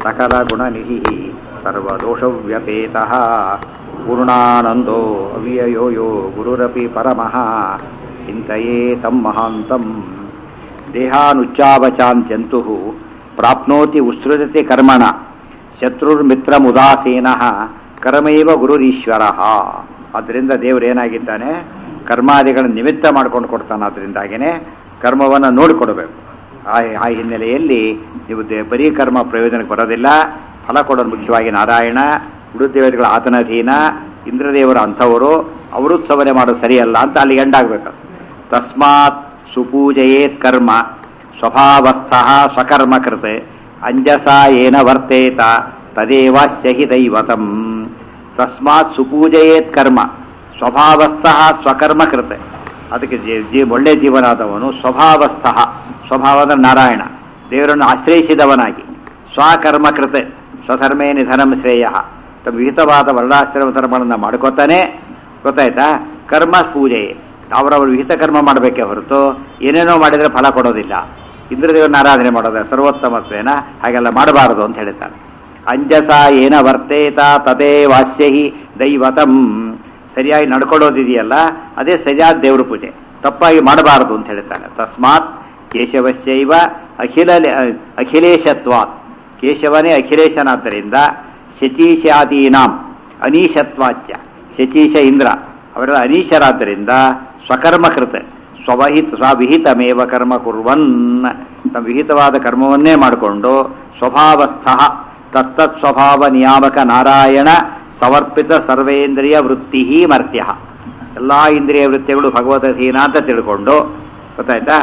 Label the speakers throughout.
Speaker 1: सकलगुणनिधिः सर्वदोषव्यपेतः पूर्णानन्दो अव्ययो यो गुरुरपि परमः चिन्तये तं महान्तम् देहानुच्चावचान्त्यन्तुः प्राप्नोति उत्सृजति कर्मण ಶತ್ರುರ್ಮಿತ್ರಮುದಾಸೀನಃ ಕರ್ಮೈವ ಗುರುರೀಶ್ವರಃ ಅದರಿಂದ ದೇವರು ಏನಾಗಿದ್ದಾನೆ ಕರ್ಮಾದಿಗಳ ನಿಮಿತ್ತ ಮಾಡ್ಕೊಂಡು ಕೊಡ್ತಾನೆ ಅದರಿಂದಾಗಿನೇ ಕರ್ಮವನ್ನು ನೋಡಿಕೊಡಬೇಕು ಆ ಆ ಹಿನ್ನೆಲೆಯಲ್ಲಿ ನೀವು ದೇ ಬರೀ ಕರ್ಮ ಪ್ರಯೋಜನಕ್ಕೆ ಬರೋದಿಲ್ಲ ಫಲ ಕೊಡೋದು ಮುಖ್ಯವಾಗಿ ನಾರಾಯಣ ಉಡುದೇವತೆಗಳ ಆತನಧೀನ ಇಂದ್ರದೇವರ ಅಂಥವರು ಅವರುತ್ಸವನೆ ಮಾಡೋದು ಸರಿಯಲ್ಲ ಅಂತ ಅಲ್ಲಿ ಎಂಡಾಗಬೇಕು ತಸ್ಮಾತ್ ಸುಪೂಜಯೇತ್ ಕರ್ಮ ಸ್ವಭಾವಸ್ಥ ಸ್ವಕರ್ಮಕೃತ್ ಅಂಜಸ ಏನ ವರ್ತೇತ ತದೇವಾಸ್ಯ ಹಿ ದೈವತಂ ತಸ್ಮಾತ್ ಸುಪೂಜಯೇತ್ ಕರ್ಮ ಸ್ವಭಾವಸ್ಥ ಸ್ವಕರ್ಮಕೃತ್ ಅದಕ್ಕೆ ಜೀ- ಜೀ ಒಳ್ಳೆ ಜೀವನಾದವನು ಸ್ವಭಾವಸ್ಥ ಸ್ವಭಾವ ಅಂದ್ರೆ ನಾರಾಯಣ ದೇವರನ್ನು ಆಶ್ರಯಿಸಿದವನಾಗಿ ಸ್ವಕರ್ಮಕೃತ್ ಸ್ವಧರ್ಮೇ ನಿಧನಂ ಶ್ರೇಯ ತಮ್ಮ ವಿಹಿತವಾದ ವರ್ಣಾಶ್ರಮ ಧರ್ಮಗಳನ್ನು ಮಾಡ್ಕೋತಾನೆ ಗೊತ್ತಾಯ್ತಾ ಕರ್ಮ ಪೂಜೆ ಅವರವರು ವಿಹಿತ ಕರ್ಮ ಮಾಡಬೇಕೇ ಹೊರತು ಏನೇನೋ ಮಾಡಿದರೆ ಫಲ ಕೊಡೋದಿಲ್ಲ ಇಂದ್ರದೇವರನ್ನ ಆರಾಧನೆ ಮಾಡೋದು ಸರ್ವೋತ್ತಮತ್ವೇನ ಹಾಗೆಲ್ಲ ಮಾಡಬಾರದು ಅಂತ ಹೇಳ್ತಾರೆ ಅಂಜಸ ಏನ ವರ್ತೇತ ತದೇ ವಾಸ್ಯ ಹಿ ದೈವತಂ ಸರಿಯಾಗಿ ನಡ್ಕೊಳ್ಳೋದಿದೆಯಲ್ಲ ಅದೇ ಸರಿಯಾದ ದೇವ್ರ ಪೂಜೆ ತಪ್ಪಾಗಿ ಮಾಡಬಾರದು ಅಂತ ಹೇಳ್ತಾನೆ ತಸ್ಮಾತ್ ಕೇಶವಸ್ಯೈವ ಅಖಿಲ ಅಖಿಲೇಶತ್ವಾತ್ ಕೇಶವನೇ ಅಖಿಲೇಶನಾದ್ದರಿಂದ ಶಚೀಶಾದೀನಾಂ ಅನೀಶತ್ವಾಚ್ಯ ಶಚೀಶ ಇಂದ್ರ ಅವರೆಲ್ಲ ಅನೀಶರಾದ್ದರಿಂದ ಸ್ವಕರ್ಮಕೃತ ಸ್ವವಹಿತ ಸ್ವವಿಹಿತಮೇವ ಕರ್ಮ ಕುರ್ವನ್ ತಮ್ಮ ವಿಹಿತವಾದ ಕರ್ಮವನ್ನೇ ಮಾಡಿಕೊಂಡು ಸ್ವಭಾವಸ್ಥ ತತ್ತತ್ ಸ್ವಭಾವ ನಿಯಾಮಕ ನಾರಾಯಣ ಸಮರ್ಪಿತ ಸರ್ವೇಂದ್ರಿಯ ವೃತ್ತಿ ಮರ್ತ್ಯ ಎಲ್ಲ ಇಂದ್ರಿಯ ವೃತ್ತಿಗಳು ಭಗವದಧೀನ ಅಂತ ತಿಳ್ಕೊಂಡು ಗೊತ್ತಾಯ್ತಾ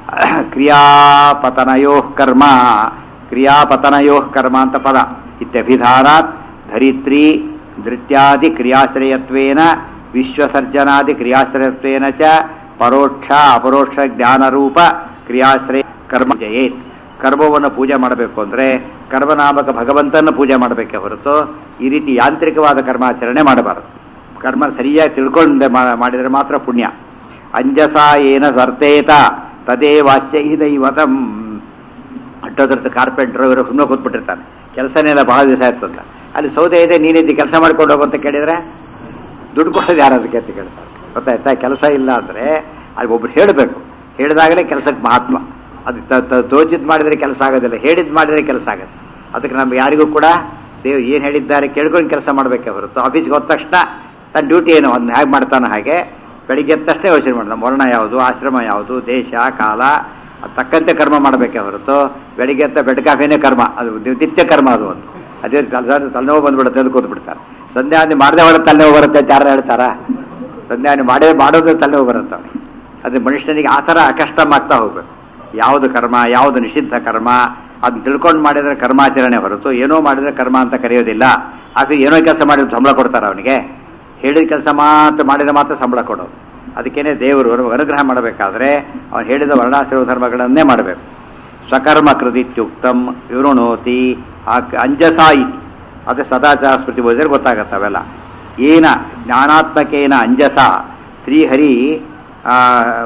Speaker 1: ಕ್ರಿಯಾಪತನಯೋ ಕರ್ಮ ಕ್ರಿಯಾಪತನಯೋ ಕರ್ಮ ಅಂತ ಪದ ಇತ್ಯಭಿಧಾನಾತ್ ಧರಿತ್ರಿ ನೃತ್ಯಾದಿ ಕ್ರಿಯಾಶ್ರಯತ್ವೇನ ವಿಶ್ವಸರ್ಜನಾದಿ ಕ್ರಿಯಾಶ್ರಯತ್ವೇನ ಚ ಪರೋಕ್ಷ ಅಪರೋಕ್ಷ ಜ್ಞಾನರೂಪ ಕ್ರಿಯಾಶ್ರಯ ಕರ್ಮ ಜಯೇತ್ ಕರ್ಮವನ್ನು ಪೂಜೆ ಮಾಡಬೇಕು ಅಂದರೆ ಕರ್ಮನಾಮಕ ಭಗವಂತನ ಪೂಜೆ ಮಾಡಬೇಕೇ ಹೊರತು ಈ ರೀತಿ ಯಾಂತ್ರಿಕವಾದ ಕರ್ಮಾಚರಣೆ ಮಾಡಬಾರದು ಕರ್ಮ ಸರಿಯಾಗಿ ತಿಳ್ಕೊಂಡೆ ಮಾ- ಮಾಡಿದರೆ ಮಾತ್ರ ಪುಣ್ಯ ಅಂಜಸ ಏನ ಸರ್ತೇತ ತದೇ ವಾಸ್ಯ ಹಿ ದೈವತಂ ಅಟ್ಟೋದ್ರದ್ದು ಕಾರ್ಪೆಂಟ್ರು ಇವರು ಸುಮ್ಮನೆ ಕೂತ್ಬಿಟ್ಟಿರ್ತಾನೆ ಕೆಲಸನೆಲ್ಲ ಬಹಳ ದಿವಸ ಆಯ್ತು ಅಂತ ಅಲ್ಲಿ ಸೌದೆ ಇದೆ ನೀನಿದ್ದು ಕೆಲಸ ಮಾಡ್ಕೊಂಡು ಹೋಗು ಅಂತ ಕೇಳಿದ್ರೆ ದುಡ್ಡು ಕೊಡೋದು ಯಾರು ಅದಕ್ಕೆ ಅಂತ ಕೇಳ್ತಾರೆ ಗೊತ್ತಾಯ್ತಾ ಕೆಲಸ ಇಲ್ಲ ಅಂದರೆ ಅಲ್ಲಿ ಒಬ್ರು ಹೇಳಬೇಕು ಹೇಳಿದಾಗಲೇ ಕೆಲಸಕ್ಕೆ ಮಹಾತ್ಮ ಅದು ತೋಚಿದ್ ಮಾಡಿದರೆ ಕೆಲಸ ಆಗೋದಿಲ್ಲ ಹೇಳಿದ್ ಮಾಡಿದರೆ ಕೆಲಸ ಆಗುತ್ತೆ ಅದಕ್ಕೆ ನಮ್ಗೆ ಯಾರಿಗೂ ಕೂಡ ದೇವ್ ಏನು ಹೇಳಿದ್ದಾರೆ ಕೇಳ್ಕೊಂಡು ಕೆಲಸ ಮಾಡಬೇಕೇ ಹೊರತು ಆಫೀಸ್ಗೆ ಹೋದ ತಕ್ಷಣ ತನ್ನ ಡ್ಯೂಟಿ ಏನು ಅದನ್ನ ಹೇಗೆ ಮಾಡ್ತಾನೆ ಹಾಗೆ ಬೆಳಿಗ್ಗೆ ಎದ್ದ ತಕ್ಷಣ ಯೋಚನೆ ಮಾಡೋಣ ವರ್ಣ ಯಾವುದು ಆಶ್ರಮ ಯಾವುದು ದೇಶ ಕಾಲ ಅದ್ ತಕ್ಕಂತೆ ಕರ್ಮ ಮಾಡಬೇಕೇ ಹೊರತು ಬೆಳಿಗ್ಗೆ ಎದ್ದ ಬೆಡ್ ಕಾಫಿನೇ ಕರ್ಮ ಅದು ನಿತ್ಯ ಕರ್ಮ ಅದು ಒಂದು ಅದೇ ತಲೆ- ತಲೆನೋವು ಬಂದ್ಬಿಡುತ್ತೆ ಅಂತ ಕೂತ್ಬಿಡ್ತಾರೆ ಸಂಧ್ಯಾನಿ ಮಾಡದೆ ಹೊರತು ತಲೆನೋವು ಬರುತ್ತೆ ಅಂತ ಯಾರು ಹೇಳ್ತಾರಾ ಸಂಧ್ಯಾನಿ ಮಾಡೇ ಮಾಡೋದು ತಲೆನೋವು ಬರುತ್ತೆ ಅವ್ನಿಗೆ. ಅದು ಮನುಷ್ಯನಿಗೆ ಆ ಥರ ಅಕಷ್ಟಮ್ ಆಗ್ತಾ ಹೋಗ್ಬೇಕು ಯಾವುದು ಕರ್ಮ ಯಾವುದು ನಿಷಿದ್ಧ ಕರ್ಮ ಅದನ್ನ ತಿಳ್ಕೊಂಡು ಮಾಡಿದ್ರೆ ಕರ್ಮಾಚರಣೆ ಹೊರತು ಏನೋ ಮಾಡಿದ್ರೆ ಕರ್ಮ ಅಂತ ಕರೆಯೋದಿಲ್ಲ ಆಫೀಸ್ ಏನೋ ಕೆಲಸ ಮಾಡಿದ್ರೆ ಸಂಬಳ ಕೊಡ್ತಾರೆ ಅವನಿಗೆ ಹೇಳಿದ ಕೆಲಸ ಮಾತ್ರ ಮಾಡಿದ್ರೆ ಮಾತ್ರ ಸಂಬಳ ಕೊಡೋದು ಅದಕ್ಕೇನೆ ದೇವರು ಅನುಗ್ರಹ ಮಾಡಬೇಕಾದ್ರೆ ಅವನು ಹೇಳಿದ ವರ್ಣಾಶ್ರಮ ಧರ್ಮಗಳನ್ನೇ ಮಾಡಬೇಕು ಸ್ವಕರ್ಮ ಕೃತಿತ್ಯುಕ್ತಂ ವಿವೃಣೋತಿ ಆ ಅಂಜಸ ಇತಿ ಅದು ಸದಾಚಾರ ಸ್ಮೃತಿ ಓದಿದ್ರೆ ಗೊತ್ತಾಗತ್ತೆ ಅವೆಲ್ಲ ಏನ ಜ್ಞಾನಾತ್ಮಕೇನ ಅಂಜಸ ಶ್ರೀಹರಿ ಆ,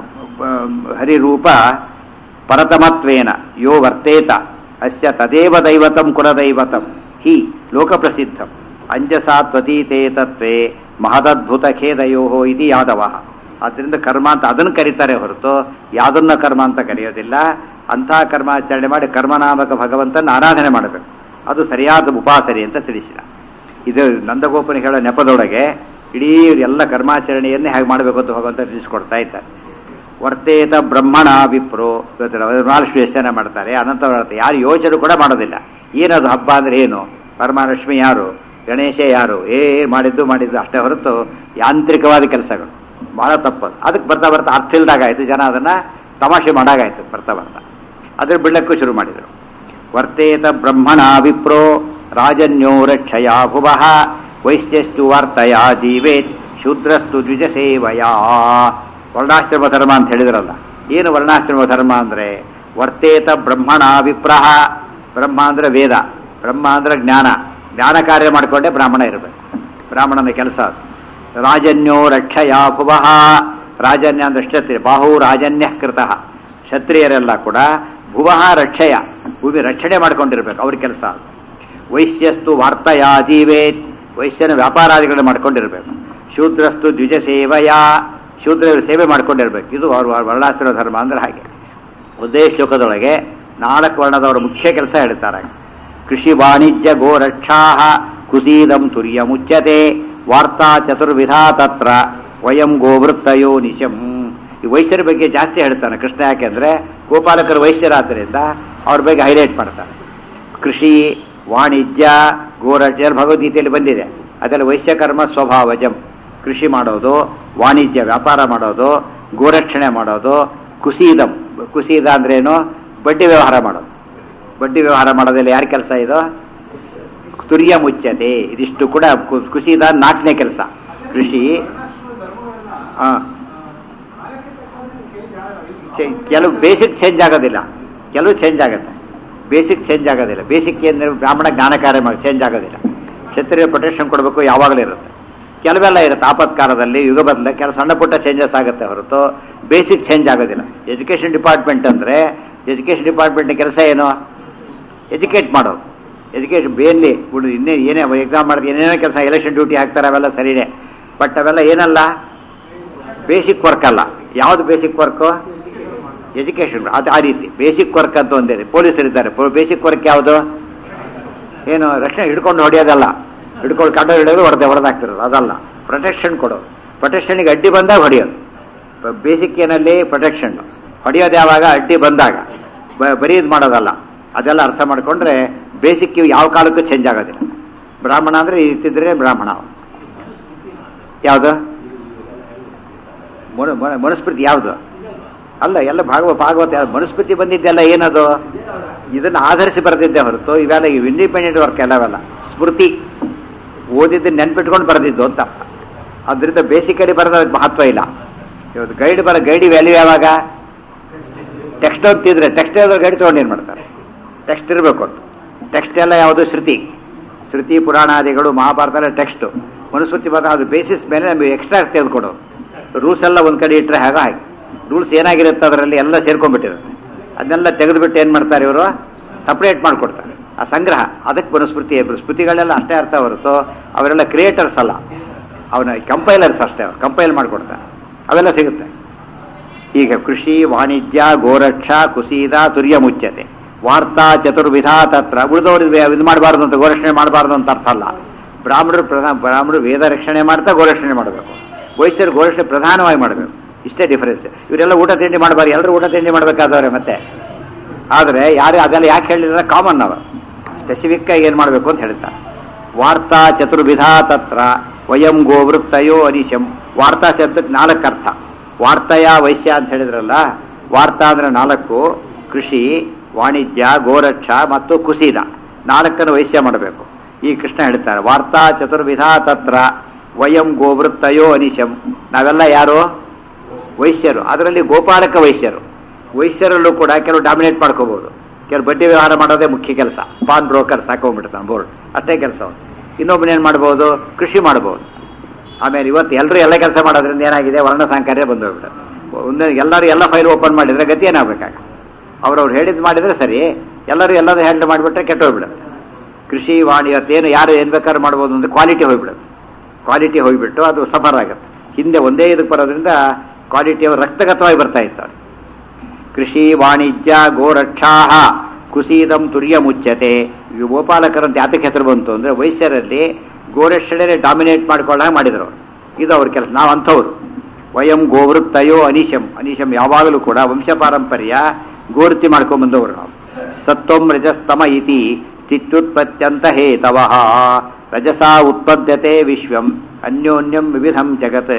Speaker 1: ಬ- ಹರಿರೂಪ ಪರತಮತ್ವೇನ ಯೋ ವರ್ತೇತ ಅಸ್ಯ ತದೇವ ದೈವತಂ ಕುಲದೈವತಂ ಹಿ ಲೋಕಪ್ರಸಿದ್ಧಂ ಅಂಜಸಾ ತ್ವತೀತೆ ತತ್ವೇ ಮಹದದ್ಭುತ ಖೇದಯೋ ಇದು ಯಾದವ ಆದ್ದರಿಂದ ಕರ್ಮ ಅಂತ ಅದನ್ನು ಕರೀತಾರೆ ಹೊರತು ಯಾವುದನ್ನ ಕರ್ಮ ಅಂತ ಕರೆಯೋದಿಲ್ಲ ಅಂಥ ಕರ್ಮಾಚರಣೆ ಮಾಡಿ ಕರ್ಮನಾಮಕ ಭಗವಂತನ ಆರಾಧನೆ ಮಾಡಬೇಕು ಅದು ಸರಿಯಾದ ಉಪಾಸನೆ ಅಂತ ತಿಳಿಸಿದ ಇದು ನಂದಗೋಪನ ಹೇಳೋ ನೆಪದೊಳಗೆ ಇಡೀ ಎಲ್ಲ ಕರ್ಮಾಚರಣೆಯನ್ನೇ ಹೇಗೆ ಮಾಡಬೇಕು ಅಂತ ಭಗವಂತ ತಿಳಿಸ್ಕೊಡ್ತಾ ಇದ್ದಾರೆ ವರ್ತೇತ ಬ್ರಹ್ಮಣ ವಿಪ್ರೋ ಇವತ್ತು ವರಮಹಾಲಕ್ಷ್ಮಿ ಯೋಚನೆ ಮಾಡ್ತಾರೆ ಅನಂತ ವ್ರತ ಯಾರು ಯೋಚನೆ ಕೂಡ ಮಾಡೋದಿಲ್ಲ ಏನದು ಹಬ್ಬ ಅಂದ್ರೆ ಏನು ಪರಮಹಾಲಕ್ಷ್ಮಿ ಯಾರು ಗಣೇಶ ಯಾರು ಏ ಮಾಡಿದ್ದು ಮಾಡಿದ್ದು ಅಷ್ಟೇ ಹೊರತು ಯಾಂತ್ರಿಕವಾದ ಕೆಲಸಗಳು ಬಹಳ ತಪ್ಪದು ಅದಕ್ಕೆ ಬರ್ತಾ ಬರ್ತಾ ಅರ್ಥ ಇಲ್ದಾಗಾಯ್ತು ಜನ ಅದನ್ನ ತಮಾಷೆ ಮಾಡಾಗಾಯ್ತು ಬರ್ತಾ ಬರ್ತಾ ಅದ್ರ ಬಿಡಕ್ಕೂ ಶುರು ಮಾಡಿದರು ವರ್ತೇತ ಬ್ರಹ್ಮಣ ವಿಪ್ರೋ ರಾಜನ್ಯೋ ರಕ್ಷಯಾ ಭುವಃ ವೈಶ್ಯಸ್ತು ವಾರ್ತಯ ಜೀವೇತ್ ಶೂದ್ರಸ್ತು ದ್ವಿಜ ಸೇವಯಾ ವರ್ಣಾಶ್ರಮ ಧರ್ಮ ಅಂತ ಹೇಳಿದ್ರಲ್ಲ ಏನು ವರ್ಣಾಶ್ರಮ ಧರ್ಮ ಅಂದ್ರೆ ವರ್ತೇತ ಬ್ರಹ್ಮಣ ವಿಪ್ರಹ ಬ್ರಹ್ಮ ಅಂದ್ರೆ ವೇದ ಬ್ರಹ್ಮ ಅಂದ್ರೆ ಜ್ಞಾನ ಜ್ಞಾನ ಕಾರ್ಯ ಮಾಡಿಕೊಂಡೇ ಬ್ರಾಹ್ಮಣ ಇರಬೇಕು ಬ್ರಾಹ್ಮಣನ ಕೆಲಸ ಅದು ರಾಜನ್ಯೋ ರಕ್ಷಯ ಭುವಃ ರಾಜನ್ಯ ಅಂದ್ರೆ ಕ್ಷತ್ರಿಯ ಬಾಹು ರಾಜನ್ಯ ಕೃತಃ ಕ್ಷತ್ರಿಯರೆಲ್ಲ ಕೂಡ ಭುವಃ ರಕ್ಷಯ ಭೂಮಿ ರಕ್ಷಣೆ ಮಾಡ್ಕೊಂಡಿರ್ಬೇಕು ಅವ್ರ ಕೆಲಸ ವೈಶ್ಯಸ್ತು ವಾರ್ತೆಯ ಜೀವೇತ್ ವೈಶ್ಯನ ವ್ಯಾಪಾರಾದಿಗಳನ್ನ ಮಾಡ್ಕೊಂಡಿರ್ಬೇಕು ಶೂದ್ರಸ್ತು ದ್ವಿಜ ಸೇವೆಯ ಶೂದ್ರ ಸೇವೆ ಮಾಡ್ಕೊಂಡಿರ್ಬೇಕು ಇದು ಅವ್ರ ವರ್ಣಾಶ್ರಮ ಧರ್ಮ ಅಂದ್ರೆ ಹಾಗೆ ಒಂದೇ ಶ್ಲೋಕದೊಳಗೆ ನಾಲ್ಕು ವರ್ಣದವರ ಮುಖ್ಯ ಕೆಲಸ ಹೇಳ್ತಾರೆ ಕೃಷಿ ವಾಣಿಜ್ಯ ಗೋರಕ್ಷಾ ಕುಸೀದಂ ತುರ್ಯ ಮುಚ್ಚತೆ ವಾರ್ತಾ ಚತುರ್ವಿಧಾ ತತ್ರ ವಯಂ ಗೋವೃತ್ತಯೋ ನಿಶಂ ಈ ವೈಶ್ಯರ ಬಗ್ಗೆ ಜಾಸ್ತಿ ಹೇಳ್ತಾನೆ ಕೃಷ್ಣ ಯಾಕೆಂದ್ರೆ ಗೋಪಾಲಕರು ವೈಶ್ಯರಾದ್ದರಿಂದ ಅವ್ರ ಬಗ್ಗೆ ಹೈಲೈಟ್ ಮಾಡ್ತಾನೆ ಕೃಷಿ ವಾಣಿಜ್ಯ ಗೋರಕ್ಷ ಭಗವದ್ಗೀತೆಯಲ್ಲಿ ಬಂದಿದೆ ಅದರಲ್ಲಿ ವೈಶ್ಯಕರ್ಮ ಸ್ವಭಾವಜಂ ಕೃಷಿ ಮಾಡೋದು ವಾಣಿಜ್ಯ ವ್ಯಾಪಾರ ಮಾಡೋದು ಗೋರಕ್ಷಣೆ ಮಾಡೋದು ಕುಸೀದಂ ಕುಸೀದ ಅಂದ್ರೇನು ಬಡ್ಡಿ ವ್ಯವಹಾರ ಮಾಡೋದು ಬಡ್ಡಿ ವ್ಯವಹಾರ ಮಾಡೋದ್ರಲ್ಲಿ ಯಾರ ಕೆಲಸ ಇದು ತುರ್ಯ ಮುಚ್ಚತೆ ಇದಿಷ್ಟು ಕೂಡ ಕು- ಕುಸೀದ ನಾಲ್ಕನೇ ಕೆಲಸ ಕೃಷಿ ಆ, ಚೆ- ಕೆಲವು ಬೇಸಿಕ್ ಚೇಂಜ್ ಆಗೋದಿಲ್ಲ ಕೆಲವು ಚೇಂಜ್ ಆಗುತ್ತೆ ಬೇಸಿಕ್ ಚೇಂಜ್ ಆಗೋದಿಲ್ಲ ಬೇಸಿಕ್ ಏನು ಬ್ರಾಹ್ಮಣ ಜ್ಞಾನ ಕಾರ್ಯ ಮಾಡಿ ಚೇಂಜ್ ಆಗೋದಿಲ್ಲ ಕ್ಷತ್ರಿಯ ಪ್ರೊಟೆಕ್ಷನ್ ಕೊಡಬೇಕು ಯಾವಾಗಲೂ ಇರುತ್ತೆ ಕೆಲವೆಲ್ಲ ಇರುತ್ತೆ ಆಪತ್ಕಾಲದಲ್ಲಿ ಯುಗ ಬದಲ ಕೆಲ ಸಣ್ಣ ಪುಟ್ಟ ಚೇಂಜಸ್ ಆಗುತ್ತೆ ಹೊರತು ಬೇಸಿಕ್ ಚೇಂಜ್ ಆಗೋದಿಲ್ಲ ಎಜುಕೇಷನ್ ಡಿಪಾರ್ಟ್ಮೆಂಟ್ ಅಂದರೆ ಎಜುಕೇಷನ್ ಡಿಪಾರ್ಟ್ಮೆಂಟ್ ಕೆಲಸ ಏನು ಎಜುಕೇಟ್ ಮಾಡೋದು ಎಜುಕೇಷನ್ ಬೇಲಿ ಬಿಡು ಇನ್ನೇ ಏನೇ ಎಕ್ಸಾಮ್ ಮಾಡಿದ್ರೆ ಏನೇನೋ ಕೆಲಸ ಎಲೆಕ್ಷನ್ ಡ್ಯೂಟಿ ಹಾಕ್ತಾರೆ ಅವೆಲ್ಲ ಸರಿನೇ ಬಟ್ ಅವೆಲ್ಲ ಏನಲ್ಲ ಬೇಸಿಕ್ ವರ್ಕ್ ಅಲ್ಲ ಯಾವುದು ಬೇಸಿಕ್ ವರ್ಕು ಎಜುಕೇಷನ್ ಅದು ಆ ರೀತಿ ಬೇಸಿಕ್ ವರ್ಕ್ ಅಂತ ಒಂದಿದೆ ಪೊಲೀಸರು ಇದ್ದಾರೆ ಬೇಸಿಕ್ ವರ್ಕ್ ಯಾವುದು ಏನು ರಕ್ಷಣೆ ಹಿಡ್ಕೊಂಡು ಹೊಡೆಯೋದಲ್ಲ ಹಿಡ್ಕೊಂಡು ಕಂಡು ಹಿಡಿಯೋದು ಹೊಡೆದ ಹೊಡೆದಾಗ್ತಿರೋದು ಅದಲ್ಲ ಪ್ರೊಟೆಕ್ಷನ್ ಕೊಡೋದು ಪ್ರೊಟೆಕ್ಷನ್ಗೆ ಅಡ್ಡಿ ಬಂದಾಗ ಹೊಡೆಯೋದು ಬೇಸಿಕ್ ಏನಲ್ಲಿ ಪ್ರೊಟೆಕ್ಷನ್ ಹೊಡೆಯೋದು ಯಾವಾಗ ಅಡ್ಡಿ ಬಂದಾಗ ಬ- ಬರೀ ಇದು ಮಾಡೋದಲ್ಲ ಅದೆಲ್ಲ ಅರ್ಥ ಮಾಡ್ಕೊಂಡ್ರೆ ಬೇಸಿಕ್ ಯಾವ ಕಾಲಕ್ಕೂ ಚೇಂಜ್ ಆಗೋದಿಲ್ಲ ಬ್ರಾಹ್ಮಣ ಅಂದರೆ ಇತ್ತಿದ್ರೆ ಬ್ರಾಹ್ಮಣ ಯಾವುದು ಮನು ಮನು- ಮನುಸ್ಮೃತಿ ಯಾವುದು ಅಲ್ಲ ಎಲ್ಲ ಭಾಗವ ಭಾಗವತ ಯಾವ್ದು? ಮನುಸ್ಮೃತಿ ಬಂದಿದ್ದೆಲ್ಲ ಏನದು ಇದನ್ನು ಆಧರಿಸಿ ಬರೆದಿದ್ದೆ ಹೊರತು ಇವೆಲ್ಲ ಇವು ಇಂಡಿಪೆಂಡೆಂಟ್ ವರ್ಕ್ ಎಲ್ಲವೆಲ್ಲ ಸ್ಮೃತಿ ಓದಿದ್ದು ನೆನ್ಪಿಟ್ಕೊಂಡು ಬರೆದಿದ್ದು ಅಂತ ಅದರಿಂದ ಬೇಸಿಕಲಿ ಬರೆದ ಮಹತ್ವ ಇಲ್ಲ ಇವತ್ತು ಗೈಡ್ ಬರ ಗೈಡಿ ವ್ಯಾಲ್ಯೂ ಯಾವಾಗ ಟೆಕ್ಸ್ಟ್ ಓದ್ತಿದ್ರೆ ಟೆಕ್ಸ್ಟ್ ಯಾವ್ದು ಗೈಡ್ ತೊಗೊಂಡು ಏನು ಮಾಡ್ತಾರೆ ಟೆಕ್ಸ್ಟ್ ಇರಬೇಕು ಅಂತ ಟೆಕ್ಸ್ಟ್ ಎಲ್ಲ ಯಾವುದು ಶ್ರುತಿ ಶ್ರುತಿ ಪುರಾಣಾದಿಗಳು ಮಹಾಭಾರತ ಎಲ್ಲ ಟೆಕ್ಸ್ಟು ಮನುಸ್ಮೃತಿ ಬರ ಅದು ಬೇಸಿಸ್ ಮೇಲೆ ನಮಗೆ ಎಕ್ಸ್ಟ್ರಾ ತೆಗೆದುಕೊಡೋದು ರೂಲ್ಸ್ ಎಲ್ಲ ಒಂದು ಕಡೆ ಇಟ್ಟರೆ ಹಾಗೆ ಹಾಗೆ ರೂಲ್ಸ್ ಏನಾಗಿರುತ್ತೆ ಅದರಲ್ಲಿ ಎಲ್ಲ ಸೇರ್ಕೊಂಡ್ಬಿಟ್ಟಿರುತ್ತೆ ಅದನ್ನೆಲ್ಲ ತೆಗೆದುಬಿಟ್ಟು ಏನು ಮಾಡ್ತಾರೆ ಇವರು ಸಪ್ರೇಟ್ ಮಾಡಿಕೊಡ್ತಾರೆ ಆ ಸಂಗ್ರಹ ಅದಕ್ಕೆ ಮನುಸ್ಮೃತಿ ಸ್ಮೃತಿಗಳೆಲ್ಲ ಅಷ್ಟೇ ಅರ್ಥ ಹೊರತು ಅವರೆಲ್ಲ ಕ್ರಿಯೇಟರ್ಸ್ ಅಲ್ಲ ಅವನ ಕಂಪೈಲರ್ಸ್ ಅಷ್ಟೇ ಅವ್ರು ಕಂಪೈಲ್ ಮಾಡಿಕೊಡ್ತಾರೆ ಅವೆಲ್ಲ ಸಿಗುತ್ತೆ ಈಗ ಕೃಷಿ ವಾಣಿಜ್ಯ ಗೋರಕ್ಷ ಕುಸೀದ ತುರ್ಯ ಮುಚ್ಚತೆ ವಾರ್ತಾ ಚತುರ್ವಿಧ ತತ್ರ ಉಳಿದವರು ಇದು ಮಾಡಬಾರ್ದು ಅಂತ ಗೋರಕ್ಷಣೆ ಮಾಡಬಾರ್ದು ಅಂತ ಅರ್ಥ ಅಲ್ಲ ಬ್ರಾಹ್ಮಣರು ಪ್ರಧಾನ ಬ್ರಾಹ್ಮಣರು ವೇದ ರಕ್ಷಣೆ ಮಾಡ್ತಾ ಗೋರಕ್ಷಣೆ ಮಾಡಬೇಕು ವೈಶ್ಯರು ಗೋರಕ್ಷಣೆ ಪ್ರಧಾನವಾಗಿ ಮಾಡಬೇಕು ಇಷ್ಟೇ ಡಿಫರೆನ್ಸ್ ಇವರೆಲ್ಲ ಊಟ ತಿಂಡಿ ಮಾಡಬಾರ್ದು ಎಲ್ಲರೂ ಊಟ ತಿಂಡಿ ಮಾಡಬೇಕಾದವ್ರೆ ಮತ್ತೆ ಆದರೆ ಯಾರು ಅದೆಲ್ಲ ಯಾಕೆ ಹೇಳಿದ್ರೆ ಕಾಮನ್ ಅವ ಸ್ಪೆಸಿಫಿಕ್ ಆಗಿ ಏನು ಮಾಡಬೇಕು ಅಂತ ಹೇಳ್ತಾರೆ ವಾರ್ತಾ ಚತುರ್ವಿಧ ತತ್ರ ವಯಂ ಗೋವೃತ್ತಯೋ ಅನಿಶಂ ವಾರ್ತಾ ಶಬ್ದಕ್ಕೆ ನಾಲ್ಕು ಅರ್ಥ ವಾರ್ತೆಯ ವೈಶ್ಯ ಅಂತ ಹೇಳಿದ್ರಲ್ಲ ವಾರ್ತಾ ಅಂದ್ರೆ ನಾಲ್ಕು ಕೃಷಿ ವಾಣಿಜ್ಯ ಗೋರಕ್ಷ ಮತ್ತು ಕುಸೀದ ನಾಲ್ಕನ್ನು ವೈಶ್ಯ ಮಾಡಬೇಕು ಈ ಕೃಷ್ಣ ಹೇಳ್ತಾರೆ ವಾರ್ತಾ ಚತುರ್ವಿಧ ತತ್ರ ವಯಂ ಗೋವೃತ್ತಯೋ ಅನಿಶಂ ನಾವೆಲ್ಲ ಯಾರು ವೈಶ್ಯರು ಅದರಲ್ಲಿ ಗೋಪಾಲಕ ವೈಶ್ಯರು ವೈಶ್ಯರಲ್ಲೂ ಕೂಡ ಕೆಲವು ಡಾಮಿನೇಟ್ ಮಾಡ್ಕೋಬಹುದು ಕೆಲವು ಬಡ್ಡಿ ವ್ಯವಹಾರ ಮಾಡೋದೇ ಮುಖ್ಯ ಕೆಲಸ ಪಾನ್ ಬ್ರೋಕರ್ ಸಾಕೊಂಡ್ಬಿಡ್ತಾನೆ ಬೋರ್ಡ್ ಅಷ್ಟೇ ಕೆಲಸ ಇನ್ನೊಬ್ಬನ ಏನು ಮಾಡ್ಬೋದು ಕೃಷಿ ಮಾಡ್ಬೋದು ಆಮೇಲೆ ಇವತ್ತು ಎಲ್ಲರೂ ಎಲ್ಲ ಕೆಲಸ ಮಾಡೋದ್ರಿಂದ ಏನಾಗಿದೆ ವರ್ಣ ಸಾಂಕರ್ಯ ಬಂದು ಹೋಗ್ಬಿಡುತ್ತೆ ಒಂದೇ ಎಲ್ಲರೂ ಎಲ್ಲ ಫೈಲ್ ಓಪನ್ ಮಾಡಿದ್ರೆ ಗತಿ ಏನಾಗಬೇಕಾಗ ಅವ್ರವ್ರು ಹೇಳಿದ್ ಮಾಡಿದ್ರೆ ಸರಿ ಎಲ್ಲರೂ ಎಲ್ಲರೂ ಹ್ಯಾಂಡಲ್ ಮಾಡಿಬಿಟ್ರೆ ಕೆಟ್ಟೋಗ್ಬಿಡುತ್ತೆ ಕೃಷಿ ವಾಣಿ ಇವತ್ತೇನು ಯಾರು ಏನು ಬೇಕಾದ್ರೂ ಮಾಡ್ಬೋದು ಅಂದ್ರೆ ಕ್ವಾಲಿಟಿ ಹೋಗ್ಬಿಡುತ್ತೆ ಕ್ವಾಲಿಟಿ ಹೋಗ್ಬಿಟ್ಟು ಅದು ಸಫರ್ ಆಗುತ್ತೆ ಹಿಂದೆ ಒಂದೇ ಇದಕ್ಕೆ ಬರೋದ್ರಿಂದ ಕ್ವಾಲಿಟಿ ಅವರು ರಕ್ತಗತವಾಗಿ ಬರ್ತಾ ಇದ್ದಾರೆ ಕೃಷಿ ವಾಣಿಜ್ಯ ಗೋರಕ್ಷಾ ಕುಸೀದಂ ತುರ್ಯ ಮುಚ್ಚತೆ ಈ ಗೋಪಾಲಕರಂತ ಯಾತಕ್ಕೆ ಹೆಸರು ಬಂತು ಅಂದರೆ ವೈಶ್ಯರಲ್ಲಿ ಗೋರಕ್ಷಣೆ ಡಾಮಿನೇಟ್ ಮಾಡ್ಕೊಳ್ಳಾಗ ಮಾಡಿದ್ರು ಅವರು ಇದು ಅವ್ರ ಕೆಲಸ ನಾವು ಅಂಥವ್ರು ವಯಂ ಗೋವೃತ್ತಯೋ ಅನಿಶಂ ಅನಿಶಂ ಯಾವಾಗಲೂ ಕೂಡ ವಂಶ ಪಾರಂಪರ್ಯ ಗೋವೃತ್ತಿ ಮಾಡ್ಕೊಂಡ್ ಬಂದವರು ನಾವು ಸತ್ವಂ ರಜಸ್ತಮ ಇತಿ ಸ್ಥಿತ್ಯುತ್ಪತ್ತ್ಯಂತ ಹೇತವಃ ರಜಸಾ ಉತ್ಪದ್ಯತೆ ವಿಶ್ವಂ ಅನ್ಯೋನ್ಯಂ ವಿವಿಧಂ ಜಗತ್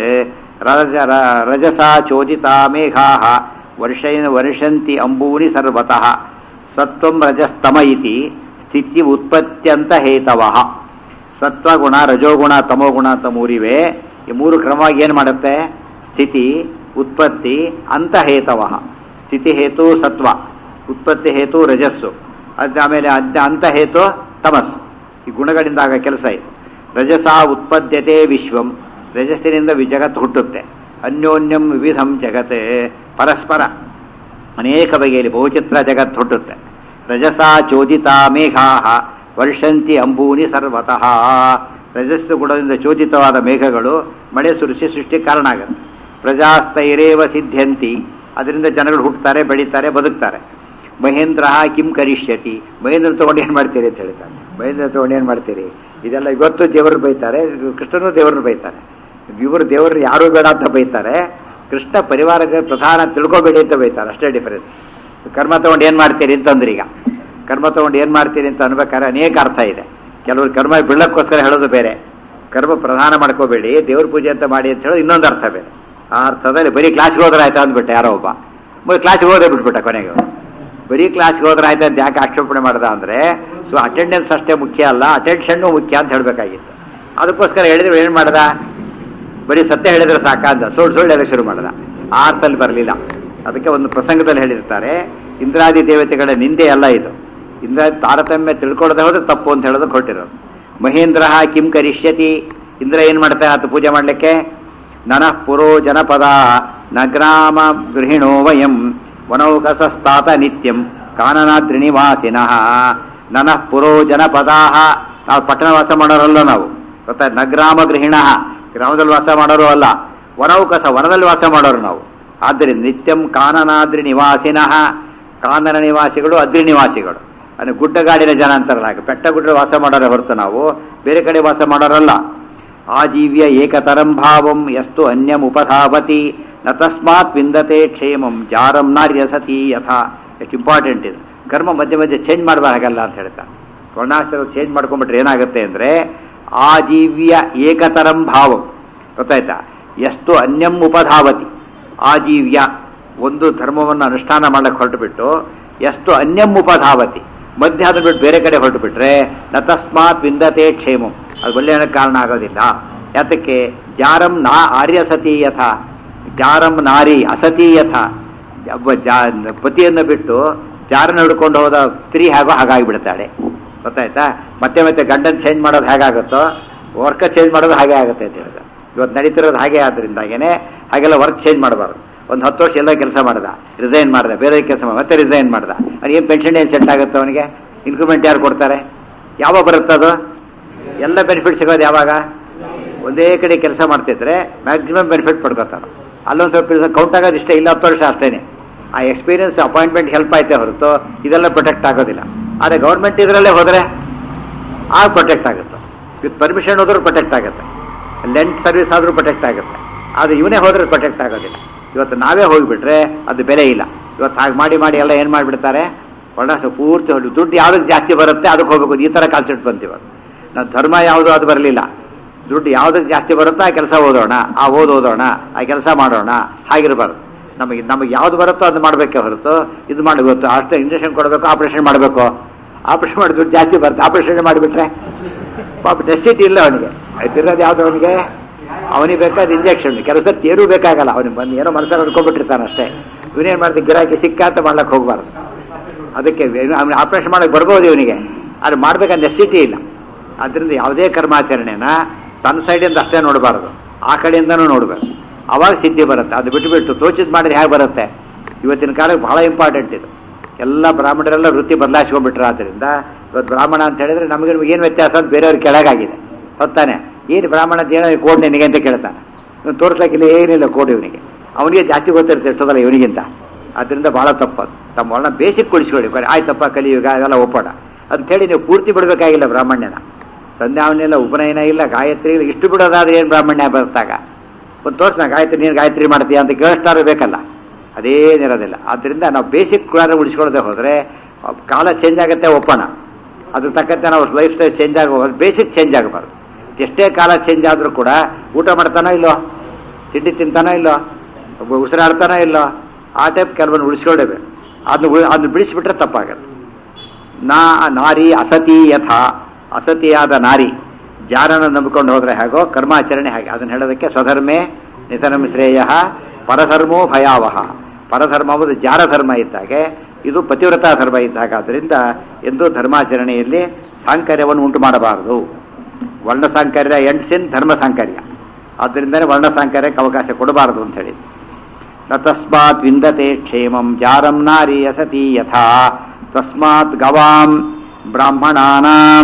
Speaker 1: ರಜ ರ- ರಜಸಾ ಚೋದಿತಾ ಮೇಘಾಃ ವರ್ಷೇನ ವರ್ಷಂತಿ ಅಂಬೂನಿ ಸರ್ವತಃ ಸತ್ವಂ ರಜಸ್ತಮ ಇತಿ ಸ್ಥಿತಿ ಉತ್ಪತ್ತ್ಯಂತ ಹೇತವಃ ಸತ್ವಗುಣ ರಜೋಗುಣ ತಮೋಗುಣ ಅಂತ ಮೂರಿವೆ ಈ ಮೂರು ಕ್ರಮವಾಗಿ ಏನು ಮಾಡುತ್ತೆ ಸ್ಥಿತಿ ಉತ್ಪತ್ತಿ ಅಂತ ಹೇತವಃ ಸ್ಥಿತಿ ಹೇತು ಸತ್ವ ಉತ್ಪತ್ತಿ ಹೇತು ರಜಸ್ಸು ಅದ್ ಆಮೇಲೆ ಅದ್ ಅಂತ ಹೇತು ತಮಸ್ಸು ಈ ಗುಣಗಳಿಂದ ಆಗ ಕೆಲಸ ಇದು ರಜಸಾ ಉತ್ಪದ್ಯತೆ ವಿಶ್ವಂ ರಜಸ್ಸಿನಿಂದ ವಿ ಜಗತ್ತು ಹುಟ್ಟುತ್ತೆ ಅನ್ಯೋನ್ಯಂ ವಿವಿಧಂ ಜಗತ್ ಪರಸ್ಪರ ಅನೇಕ ಬಗೆಯಲ್ಲಿ ಬಹುಚಿತ್ರ ಜಗತ್ತು ಹುಟ್ಟುತ್ತೆ ರಜಸಾ ಚೋದಿತಾ ಮೇಘಾ ವರ್ಷಂತಿ ಅಂಬೂನಿ ಸರ್ವತಃ ರಜಸ್ಸು ಗುಣದಿಂದ ಚೋದಿತವಾದ ಮೇಘಗಳು ಮಳೆ ಸುರಿಸಿ ಸೃಷ್ಟಿ ಕಾರಣ ಆಗುತ್ತೆ ಪ್ರಜಾಸ್ತೈರೇವ ಸಿದ್ಧಂತಿ ಅದರಿಂದ ಜನಗಳು ಹುಟ್ಟುತ್ತಾರೆ ಬೆಳೀತಾರೆ ಬದುಕ್ತಾರೆ ಮಹೇಂದ್ರ ಕಿಂ ಕರಿಷ್ಯತಿ ಮಹೇಂದ್ರ ತಗೊಂಡು ಏನು ಮಾಡ್ತೀರಿ ಅಂತ ಹೇಳ್ತಾರೆ ಮಹೇಂದ್ರ ತಗೊಂಡು ಏನು ಮಾಡ್ತೀರಿ ಇದೆಲ್ಲ ಇವತ್ತು ದೇವರು ಬೈತಾರೆ ಕೃಷ್ಣನು ದೇವರನ್ನು ಬೈತಾರೆ ಇವರು ದೇವರು ಯಾರೂ ಬೇಡ ಅಂತ ಬೈತಾರೆ ಕೃಷ್ಣ ಪರಿವಾರಕ್ಕೆ ಪ್ರಧಾನ ತಿಳ್ಕೊಬೇಡಿ ಅಂತ ಬೈತಾರೆ ಅಷ್ಟೇ ಡಿಫರೆನ್ಸ್ ಕರ್ಮ ತಗೊಂಡು ಏನು ಮಾಡ್ತೀರಿ ಅಂತಂದ್ರೆ ಈಗ ಕರ್ಮ ತಗೊಂಡು ಏನು ಮಾಡ್ತೀರಿ ಅಂತ ಅನ್ಬೇಕಾದ್ರೆ ಅನೇಕ ಅರ್ಥ ಇದೆ ಕೆಲವರು ಕರ್ಮ ಬೀಳಕ್ಕೋಸ್ಕರ ಹೇಳೋದು ಬೇರೆ ಕರ್ಮ ಪ್ರಧಾನ ಮಾಡ್ಕೋಬೇಡಿ ದೇವ್ರ ಪೂಜೆ ಅಂತ ಮಾಡಿ ಅಂತ ಹೇಳೋದು ಇನ್ನೊಂದು ಅರ್ಥ ಬೇರೆ ಆ ಅರ್ಥದಲ್ಲಿ ಬರೀ ಕ್ಲಾಸ್ಗೆ ಹೋದ್ರೆ ಆಯ್ತಾ ಅಂದ್ಬಿಟ್ಟೆ ಯಾರೋ ಒಬ್ಬ ಮತ್ತೆ ಕ್ಲಾಸ್ಗೆ ಹೋದ್ರೆ ಬಿಟ್ಬಿಟ್ಟ ಕೊನೆಗೆ ಅವ್ನು. ಬರೀ ಕ್ಲಾಸ್ಗೆ ಹೋದ್ರೆ ಆಯ್ತಾ ಅಂತ ಯಾಕೆ ಆಕ್ಷೇಪಣೆ ಮಾಡ್ದ ಅಂದ್ರೆ ಸೊ ಅಟೆಂಡೆನ್ಸ್ ಅಷ್ಟೇ ಮುಖ್ಯ ಅಲ್ಲ ಅಟೆನ್ಷನ್ನು ಮುಖ್ಯ ಅಂತ ಹೇಳಬೇಕಾಗಿತ್ತು ಅದಕ್ಕೋಸ್ಕರ ಹೇಳಿದ್ರೆ ಏನು ಮಾಡ್ದ ಬರೀ ಸತ್ಯ ಹೇಳಿದ್ರೆ ಸಾಕ ಅಂತ ಸುಳ್ಳು ಸುಳ್ಳು ಹೇಳಕ್ಕೆ ಶುರು ಮಾಡ್ದ ಆ ಅರ್ಥದಲ್ಲಿ ಬರಲಿಲ್ಲ ಅದಕ್ಕೆ ಒಂದು ಪ್ರಸಂಗದಲ್ಲಿ ಹೇಳಿರ್ತಾರೆ ಇಂದ್ರಾದಿ ದೇವತೆಗಳ ನಿಂದೆ ಅಲ್ಲ ಇದು ಇಂದ್ರ ತಾರತಮ್ಯ ತಿಳ್ಕೊಳ್ಳದೆ ಹೋದ್ರೆ ತಪ್ಪು ಅಂತ ಹೇಳೋದು ಕೊಟ್ಟಿರೋದು ಮಹೇಂದ್ರ ಕಿಂ ಕರಿಷ್ಯತಿ ಇಂದ್ರ ಏನ್ ಮಾಡ್ತಾನೆ ಆತ ಪೂಜೆ ಮಾಡ್ಲಿಕ್ಕೆ ನನಃ ಪುರೋ ಜನಪದ ನಗ್ರಾಮ ಗೃಹಿಣೋ ವಯಂ ವನೌಕಸಸ್ತಾತ ನಿತ್ಯಂ ಕಾನನಾದ್ರಿ ನಿವಾಸಿನಃ ನನಃ ಪುರೋ ಜನಪದಾ ನಾವು ಪಟ್ಟಣ ವಾಸ ಮಾಡೋರಲ್ಲ ನಾವು ಗೊತ್ತಾ ನಗ್ರಾಮ ಗೃಹಿಣ ಗ್ರಾಮದಲ್ಲಿ ವಾಸ ಮಾಡೋರು ಅಲ್ಲ ವನೌಕಸ ವನದಲ್ಲಿ ವಾಸ ಮಾಡೋರು ನಾವು ಆದ್ದರಿಂದ ನಿತ್ಯಂ ಕಾನನಾದ್ರಿ ನಿವಾಸಿನಃ ಕಾನನ ನಿವಾಸಿಗಳು ಅದ್ರಿ ನಿವಾಸಿಗಳು ಅಂದ್ರೆ ಗುಡ್ಡಗಾಡಿನ ಜನ ಅಂತಾರಲ್ಲ ಹಾಗೆ ಬೆಟ್ಟ ಗುಡ್ಡ ವಾಸ ಮಾಡೋರೇ ಹೊರತು ನಾವು ಬೇರೆ ಕಡೆ ವಾಸ ಮಾಡೋರಲ್ಲ ಆಜೀವ್ಯ ಏಕತರಂ ಭಾವಂ ಎಷ್ಟು ಅನ್ಯಂ ಉಪಧಾವತಿ ನ ತಸ್ಮಾತ್ ವಿಂದತೆ ಕ್ಷೇಮಂ ಜಾರಂ ನಾರ್ಯಸತಿ ಯಥಾ ಎಷ್ಟು ಇಂಪಾರ್ಟೆಂಟ್ ಇದು ಕರ್ಮ ಮಧ್ಯೆ ಮಧ್ಯೆ ಚೇಂಜ್ ಮಾಡಬಾರ ಹಾಗಲ್ಲ ಅಂತ ಹೇಳ್ತಾರೆ ವರ್ಣಾಶ್ರಮ ಚೇಂಜ್ ಮಾಡ್ಕೊಂಡ್ಬಿಟ್ರೆ ಏನಾಗುತ್ತೆ ಅಂದರೆ ಆಜೀವ್ಯ ಏಕತರಂ ಭಾವಂ ಗೊತ್ತಾಯ್ತಾ ಎಷ್ಟು ಅನ್ಯಂ ಉಪಧಾವತಿ ಆಜೀವ್ಯ ಒಂದು ಧರ್ಮವನ್ನು ಅನುಷ್ಠಾನ ಮಾಡಕ್ಕೆ ಹೊರಟುಬಿಟ್ಟು ಎಷ್ಟು ಅನ್ಯಂ ಉಪಧಾವತಿ ಮಧ್ಯ ಅದನ್ನ ಬಿಟ್ಟು ಬೇರೆ ಕಡೆ ಹೊರಟು ಬಿಟ್ರೆ ನ ತಸ್ಮಾತ್ ವಿಂದತೆ ಕ್ಷೇಮಂ ಅದು ಒಳ್ಳೆಯ ಕಾರಣ ಆಗೋದಿಲ್ಲ ಯಾತಕ್ಕೆ ಜಾರಂ ನಾ ಆರ್ಯಸತಿ ಯಥ ಜಾರಂ ನಾರಿ ಅಸತಿ ಯಥ ಒಬ್ಬ ಜಾ ಪತಿಯನ್ನು ಬಿಟ್ಟು ಜಾರನ ಹಿಡ್ಕೊಂಡು ಹೋದ ಸ್ತ್ರೀ ಹೇಗೋ ಹಾಗಾಗಿಬಿಡ್ತಾಳೆ ಗೊತ್ತಾಯ್ತಾ ಮತ್ತೆ ಮತ್ತೆ ಗಂಡನ ಚೇಂಜ್ ಮಾಡೋದು ಹೇಗಾಗುತ್ತೋ ವರ್ಕ ಚೇಂಜ್ ಮಾಡೋದು ಹಾಗೆ ಆಗುತ್ತೆ ಅಂತ ಹೇಳಿದ ಇವತ್ತು ನಡೀತಿರೋದು ಹಾಗೆ ಆದ್ರಿಂದಾಗೇನೆ ಹಾಗೆಲ್ಲ ವರ್ಕ್ ಚೇಂಜ್ ಮಾಡಬಾರ್ದು ಒಂದು ಹತ್ತು ವರ್ಷ ಎಲ್ಲ ಕೆಲಸ ಮಾಡ್ದ ರಿಸೈನ್ ಮಾಡ್ದ ಬೇರೆ ಕೆಲಸ ಮಾಡ್ದ ಮತ್ತೆ ರಿಸೈನ್ ಮಾಡ್ದ ಏನು ಪೆನ್ಷನ್ ಏನು ಸೆಟ್ ಆಗುತ್ತೆ ಅವನಿಗೆ ಇನ್ಕ್ರಿಮೆಂಟ್ ಯಾರು ಕೊಡ್ತಾರೆ ಯಾವಾಗ ಬರುತ್ತೆ ಅದು ಎಲ್ಲ ಬೆನಿಫಿಟ್ ಸಿಗೋದು ಯಾವಾಗ ಒಂದೇ ಕಡೆ ಕೆಲಸ ಮಾಡ್ತಿದ್ರೆ ಮ್ಯಾಕ್ಸಿಮಮ್ ಬೆನಿಫಿಟ್ ಪಡ್ಕೋತಾನೆ ಅಲ್ಲೊಂದು ಸ್ವಲ್ಪ ಕೌಂಟ್ ಆಗೋದು ಇಷ್ಟ ಇಲ್ಲ ಹತ್ತು ವರ್ಷ ಅಷ್ಟೇನೆ ಆ ಎಕ್ಸ್ಪೀರಿಯನ್ಸ್ ಅಪಾಯಿಂಟ್ಮೆಂಟ್ ಹೆಲ್ಪ್ ಆಯ್ತೆ ಹೊರತು ಇದೆಲ್ಲ ಪ್ರೊಟೆಕ್ಟ್ ಆಗೋದಿಲ್ಲ ಆದರೆ ಗೌರ್ಮೆಂಟ್ ಇದರಲ್ಲೇ ಹೋದರೆ ಆಗ ಪ್ರೊಟೆಕ್ಟ್ ಆಗುತ್ತೆ ವಿತ್ ಪರ್ಮಿಷನ್ ಹೋದ್ರೂ ಪ್ರೊಟೆಕ್ಟ್ ಆಗುತ್ತೆ ಲೆಂಟ್ ಸರ್ವಿಸ್ ಆದರೂ ಪ್ರೊಟೆಕ್ಟ್ ಆಗುತ್ತೆ ಆದರೆ ಇವನೇ ಹೋದ್ರೆ ಪ್ರೊಟೆಕ್ಟ್ ಆಗೋದಿಲ್ಲ ಇವತ್ತು ನಾವೇ ಹೋಗಿಬಿಟ್ರೆ ಅದು ಬೆಲೆ ಇಲ್ಲ ಇವತ್ತು ಹಾಗೆ ಮಾಡಿ ಮಾಡಿ ಎಲ್ಲ ಏನು ಮಾಡಿಬಿಡ್ತಾರೆ ಒಳ್ಳೆ ಪೂರ್ತಿ ಹೊಡಿ ದುಡ್ಡು ಯಾವುದಕ್ಕೆ ಜಾಸ್ತಿ ಬರುತ್ತೆ ಅದಕ್ಕೆ ಹೋಗ್ಬೇಕು ಈ ಥರ ಕಾನ್ಸೆಪ್ಟ್ ಬಂತೀವಿ ನಾವು ಧರ್ಮ ಯಾವುದು ಅದು ಬರಲಿಲ್ಲ ದುಡ್ಡು ಯಾವುದಕ್ಕೆ ಜಾಸ್ತಿ ಬರುತ್ತೋ ಆ ಕೆಲಸ ಓದೋಣ ಆ ಓದ್ ಓದೋಣ ಆ ಕೆಲಸ ಮಾಡೋಣ ಹಾಗಿರಬಾರ್ದು ನಮಗೆ ನಮಗೆ ಯಾವ್ದು ಬರುತ್ತೋ ಅದು ಮಾಡಬೇಕೆ ಹೊರತು ಇದು ಮಾಡಬೇಕು ಅಷ್ಟೇ ಇಂಜೆಕ್ಷನ್ ಕೊಡಬೇಕು ಆಪರೇಷನ್ ಮಾಡಬೇಕು ಆಪರೇಷನ್ ಮಾಡಿ ದುಡ್ಡು ಜಾಸ್ತಿ ಬರುತ್ತೆ ಆಪರೇಷನ್ ಮಾಡಿಬಿಟ್ರೆ ಪಾಪ ನೆಸಿಟಿ ಇಲ್ಲ ಅವನಿಗೆ ಆಯ್ತಿರೋದು ಯಾವ್ದು ಅವನಿಗೆ ಅವನಿಗೆ ಬೇಕಾದ ಇಂಜೆಕ್ಷನ್ ಕೆಲಸ ತೇರು ಬೇಕಾಗಲ್ಲ ಅವನಿಗೆ ಬಂದು ಏನೋ ಮನಸ್ಸಲ್ಲಿ ಅನ್ಕೊಂಡ್ಬಿಟ್ಟಿರ್ತಾನೆ ಅಷ್ಟೇ ಇವನೇನು ಮಾಡ್ತೀವಿ ಗಿರಾಕಿ ಸಿಕ್ಕ ಅಂತ ಮಾಡ್ಲಕ್ಕೆ ಹೋಗ್ಬಾರ್ದು ಅದಕ್ಕೆ ಅವನು ಆಪರೇಷನ್ ಮಾಡಕ್ಕೆ ಬರ್ಬೋದು ಇವನಿಗೆ ಅದು ಮಾಡ್ಬೇಕಾದ ನೆಸಿಟಿ ಇಲ್ಲ ಅದರಿಂದ ಯಾವುದೇ ಕರ್ಮಾಚರಣೆನ ತನ್ನ ಸೈಡಿಂದ ಅಷ್ಟೇ ನೋಡಬಾರ್ದು ಆ ಕಡೆಯಿಂದನೂ ನೋಡಬೇಕು ಅವಾಗ ಸಿದ್ಧಿ ಬರುತ್ತೆ ಅದು ಬಿಟ್ಟು ಬಿಟ್ಟು ತೋಚಿದ್ ಮಾಡಿದ್ರೆ ಹೇಗೆ ಬರುತ್ತೆ ಇವತ್ತಿನ ಕಾಲಕ್ಕೆ ಬಹಳ ಇಂಪಾರ್ಟೆಂಟ್ ಇದು ಎಲ್ಲ ಬ್ರಾಹ್ಮಣರೆಲ್ಲ ವೃತ್ತಿ ಬದಲಾಯಿಸ್ಕೊಂಡ್ಬಿಟ್ರೆ ಆದ್ದರಿಂದ ಇವತ್ತು ಬ್ರಾಹ್ಮಣ ಅಂತ ಹೇಳಿದ್ರೆ ನಮಗೆ ಏನು ವ್ಯತ್ಯಾಸ ಅಂತ ಬೇರೆಯವ್ರ ಕೆಳಗಾಗಿದೆ ಹೊತ್ತಾನೆ ಏನು ಬ್ರಾಹ್ಮಣ ಅಂತ ಏನೋ ಕೋಡ್ ನಿನಗೆ ಅಂತ ಕೇಳ್ತಾನೆ ಇವ್ನು ತೋರಿಸ್ಲಿಕ್ಕಿಲ್ಲ ಏನಿಲ್ಲ ಕೋಡ್ ಇವನಿಗೆ ಅವನಿಗೆ ಜಾಸ್ತಿ ಗೊತ್ತಿರುತ್ತೆ ಎಷ್ಟೋದಲ್ಲ ಇವನಿಗಿಂತ ಅದರಿಂದ ಬಹಳ ತಪ್ಪದು ತಮ್ಮ ವರ್ಣ ಬೇಸಿಕ್ ಕೊಡಿಸ್ಕೊಳ್ಳಿ ಬರೀ ಆಯ್ತಪ್ಪ ಕಲಿಯುಗ ಅದೆಲ್ಲ ಒಪ್ಪೋಣ ಹೇಳಿ ನೀವು ಪೂರ್ತಿ ಬಿಡಬೇಕಾಗಿಲ್ಲ ಬ್ರಾಹ್ಮಣ್ಯನ ಸಂಧ್ಯಾವನೆಲ್ಲ ಉಪನಯನ ಇಲ್ಲ ಗಾಯತ್ರಿ ಇಲ್ಲ ಇಷ್ಟು ಬಿಡೋದಾದ್ರೆ ಏನು ಬ್ರಾಹ್ಮಣ್ಯ ಬರ್ತಾಗ ಒಂದು ತೋರ್ಸ್ನ ಗಾಯತ್ರಿ ನೀನು ಗಾಯತ್ರಿ ಮಾಡ್ತೀಯ ಅಂತ ಕೇಳಿಸ್ತಾರು ಬೇಕಲ್ಲ ಅದೇನಿರೋದಿಲ್ಲ ಆದ್ದರಿಂದ ನಾವು ಬೇಸಿಕ್ ಕೂಡ ಉಳಿಸ್ಕೊಳ್ಳದೆ ಹೋದರೆ ಕಾಲ ಚೇಂಜ್ ಆಗುತ್ತೆ ಒಪ್ಪೋಣ ಅದ್ರ ತಕ್ಕಂತೆ ನಾವು ಲೈಫ್ ಸ್ಟೈಲ್ ಚೇಂಜ್ ಆಗೋ ಬೇಸಿಕ್ ಚೇಂಜ್ ಆಗಬಾರ್ದು ಎಷ್ಟೇ ಕಾಲ ಚೇಂಜ್ ಆದರೂ ಕೂಡ ಊಟ ಮಾಡ್ತಾನೋ ಇಲ್ಲೋ ತಿಂಡಿ ತಿಂತಾನೋ ಇಲ್ಲೋ ಒಬ್ಬ ಉಸಿರಾಡ್ತಾನೋ ಇಲ್ಲೋ ಆ ಟೈಪ್ ಕೆಲವೊಂದು ಉಳಿಸ್ಕೊಳ್ಳೇಬೇಕು ಅದನ್ನ ಉಳಿ ಅದನ್ನ ಬಿಡಿಸ್ಬಿಟ್ರೆ ತಪ್ಪಾಗತ್ತೆ ನಾ ನಾರಿ ಅಸತಿ ಯಥ ಅಸತಿಯಾದ ನಾರಿ ಜಾರನ ನಂಬಿಕೊಂಡು ಹೋದ್ರೆ ಹೇಗೋ ಕರ್ಮಾಚರಣೆ ಹಾಗೆ ಅದನ್ನು ಹೇಳೋದಕ್ಕೆ ಸ್ವಧರ್ಮೇ ನಿಧನಂ ಶ್ರೇಯ ಪರಧರ್ಮೋ ಭಯಾವಹ ಪರಧರ್ಮ ಎಂಬುದು ಜಾರ ಧರ್ಮ ಇದ್ದಾಗೆ ಇದು ಪತಿವ್ರತಾ ಧರ್ಮ ಇದ್ದಾಗ ಆದ್ದರಿಂದ ಎಂದೂ ಧರ್ಮಾಚರಣೆಯಲ್ಲಿ ಸಾಂಕರ್ಯವನ್ನು ಉಂಟು ಮಾಡಬಾರದು ವರ್ಣ ಸಾಂಕರ್ಯ ಎಂಡ್ಸಿನ್ ಧರ್ಮ ಸಾಂಕರ್ಯ ಆದ್ದರಿಂದಲೇ ವರ್ಣ ಸಾಂಕರ್ಯಕ್ಕೆ ಅವಕಾಶ ಕೊಡಬಾರದು ಅಂತ ಹೇಳಿ ನ ತಸ್ಮಾತ್ ವಿಂದತೆ ಕ್ಷೇಮಂ ಜಾರಂ ನಾರಿ ಅಸತಿ ಯಥಾ ತಸ್ಮಾತ್ ಗವಾಂ ಬ್ರಾಹ್ಮಣಾನಾಂ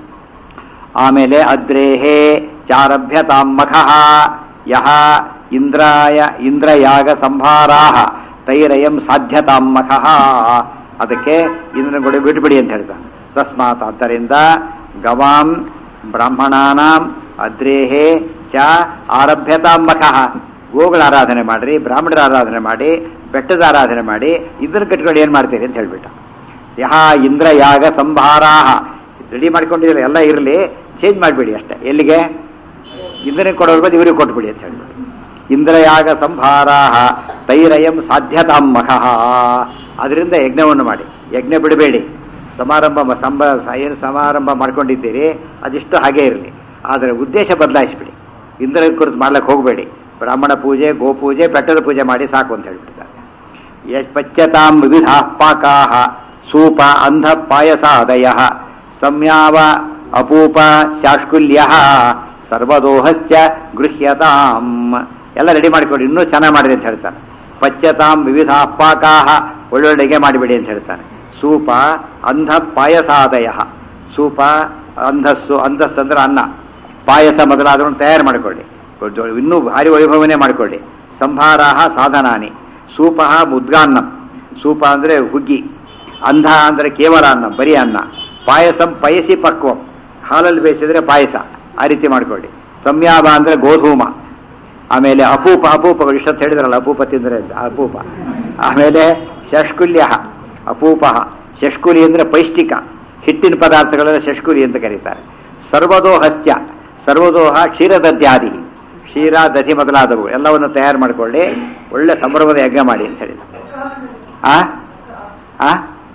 Speaker 1: ಆಮೇಲೆ ಅದ್ರೇಹೇ ಚಾರಭ್ಯತಾಂ ಮಖಃ ಯಹ ಇಂದ್ರಾಯ ಇಂದ್ರಯಾಗ ಸಂಭಾರಾಹ ತೈರಯಂ ಸಾಧ್ಯತಾಂ ಮಖಃ ಅದಕ್ಕೆ ಇಂದ್ರನ ಕೊಡಿ ಬಿಟ್ಬಿಡಿ ಅಂತ ಹೇಳ್ತಾನೆ ತಸ್ಮಾತ್ ಆದ್ದರಿಂದ ಗವಾಂ ಬ್ರಾಹ್ಮಣಾನಾಂ ಅದ್ರೇಹೇ ಚ ಆರಭ್ಯತಾಂ ಮಖಃ ಗೋಗಳ ಆರಾಧನೆ ಮಾಡ್ರಿ ಬ್ರಾಹ್ಮಣರ ಆರಾಧನೆ ಮಾಡಿ ಬೆಟ್ಟದ ಆರಾಧನೆ ಮಾಡಿ ಇದ್ರ ಕಟ್ಕೊಂಡು ಏನು ಮಾಡ್ತೀರಿ ಅಂತ ಹೇಳ್ಬಿಟ್ಟ ಯಹ ಇಂದ್ರಯಾಗ ಸಂಭಾರಾಹ ರೆಡಿ ಮಾಡ್ಕೊಂಡಿರಲ್ಲ ಎಲ್ಲ ಇರಲಿ ಚೇಂಜ್ ಮಾಡಿಬಿಡಿ ಅಷ್ಟೇ ಎಲ್ಲಿಗೆ ಇಂದ್ರನಿಗೆ ಕೊಡೋದ್ರ ಬದಲು ಇವ್ರಿಗೆ ಕೊಟ್ಬಿಡಿ ಅಂತ ಹೇಳ್ಬಿಟ್ಟು ಇಂದ್ರಯಾಗ ಸಂಭಾರಾಹ ತೈರಯಂ ಸಾಧ್ಯತಾಂ ಮಖಃ ಅದರಿಂದ ಯಜ್ಞವನ್ನು ಮಾಡಿ ಯಜ್ಞ ಬಿಡಬೇಡಿ ಸಮಾರಂಭ ಮ- ಸಂಭ ಏನು ಸಮಾರಂಭ ಮಾಡ್ಕೊಂಡಿದ್ದೀರಿ ಅದಿಷ್ಟು ಹಾಗೇ ಇರಲಿ ಆದರೆ ಉದ್ದೇಶ ಬದಲಾಯಿಸ್ಬಿಡಿ ಇಂದ್ರ ಕುರಿತು ಮಾಡ್ಲಿಕ್ಕೆ ಹೋಗಬೇಡಿ ಬ್ರಾಹ್ಮಣ ಪೂಜೆ ಗೋಪೂಜೆ ಬೆಟ್ಟದ ಪೂಜೆ ಮಾಡಿ ಸಾಕು ಅಂತ ಹೇಳ್ಬಿಡ್ತಾರೆ ಯಶ್ ಪಚ್ಯತಾಂ ವಿವಿಧ ಪಾಕಾಹ ಸೂಪ ಅಂಧ ಪಾಯಸಾದಯ ಸಂಯಾವ ಅಪೂಪ ಶಾಷ್ಕುಲ್ಯ ಸರ್ವದೋಹಶ್ಚ ಗೃಹ್ಯತಾಂ ಎಲ್ಲ ರೆಡಿ ಮಾಡಿಕೊಡಿ ಇನ್ನೂ ಚೆನ್ನಾಗಿ ಮಾಡಿರಿ ಅಂತ ಹೇಳ್ತಾನೆ ಪಚ್ಯತಾಂ ವಿವಿಧ ಪಾಕಾಹ ಒಳ್ಳೊಳ್ಳೆಗೆ ಮಾಡಿಬಿಡಿ ಅಂತ ಹೇಳ್ತಾನೆ ಸೂಪ ಅಂಧ ಪಾಯಸಾದಯ ಸೂಪ ಅಂಧಸ್ಸು ಅಂಧಸ್ಸು ಅಂದ್ರೆ ಅನ್ನ ಪಾಯಸ ಮೊದಲಾದವನ್ನು ತಯಾರು ಮಾಡಿಕೊಳ್ಳಿ ದೊ- ಇನ್ನೂ ಭಾರಿ ವೈಭವನೇ ಮಾಡಿಕೊಳ್ಳಿ ಸಂಭಾರಾಹ ಸಾಧನಾನಿ ಸೂಪ ಮುದ್ಗಾನ್ನ ಸೂಪ ಅಂದರೆ ಹುಗ್ಗಿ ಅಂಧ ಅಂದರೆ ಕೇವಲ ಅನ್ನ ಬರೀ ಅನ್ನ ಪಾಯಸಂ ಪಯಸಿ ಪಕ್ವಂ ಹಾಲಲ್ಲಿ ಬೇಯಿಸಿದ್ರೆ ಪಾಯಸ ಆ ರೀತಿ ಮಾಡ್ಕೊಳ್ಳಿ ಸಂಯಾಮ ಅಂದರೆ ಗೋಧೂಮ ಆಮೇಲೆ ಅಪೂಪ ಅಪೂಪಗಳು ಇಷ್ಟೊತ್ತು ಹೇಳಿದ್ರಲ್ಲ ಅಪೂಪ ತಿಂದರೆ ಅಂತ ಅಪೂಪ ಆಮೇಲೆ ಶಷ್ಕುಲ್ಯ ಅಪೂಪ ಶಷ್ಕುಲಿ ಅಂದರೆ ಪೈಷ್ಟಿಕ ಹಿಟ್ಟಿನ ಪದಾರ್ಥಗಳೆಲ್ಲ ಶಷ್ಕುಲಿ ಅಂತ ಕರೀತಾರೆ ಸರ್ವದೋಹಸ್ತ್ಯ ಸರ್ವದೋಹ ಕ್ಷೀರದದ್ಯಾದಿ ಕ್ಷೀರ ದಧಿ ಮೊದಲಾದವು ಎಲ್ಲವನ್ನು ತಯಾರು ಮಾಡಿಕೊಳ್ಳಿ ಒಳ್ಳೆ ಸಂಭ್ರಮದ ಯಜ್ಞ ಮಾಡಿ ಅಂತ ಹೇಳಿದ ಆ ಆ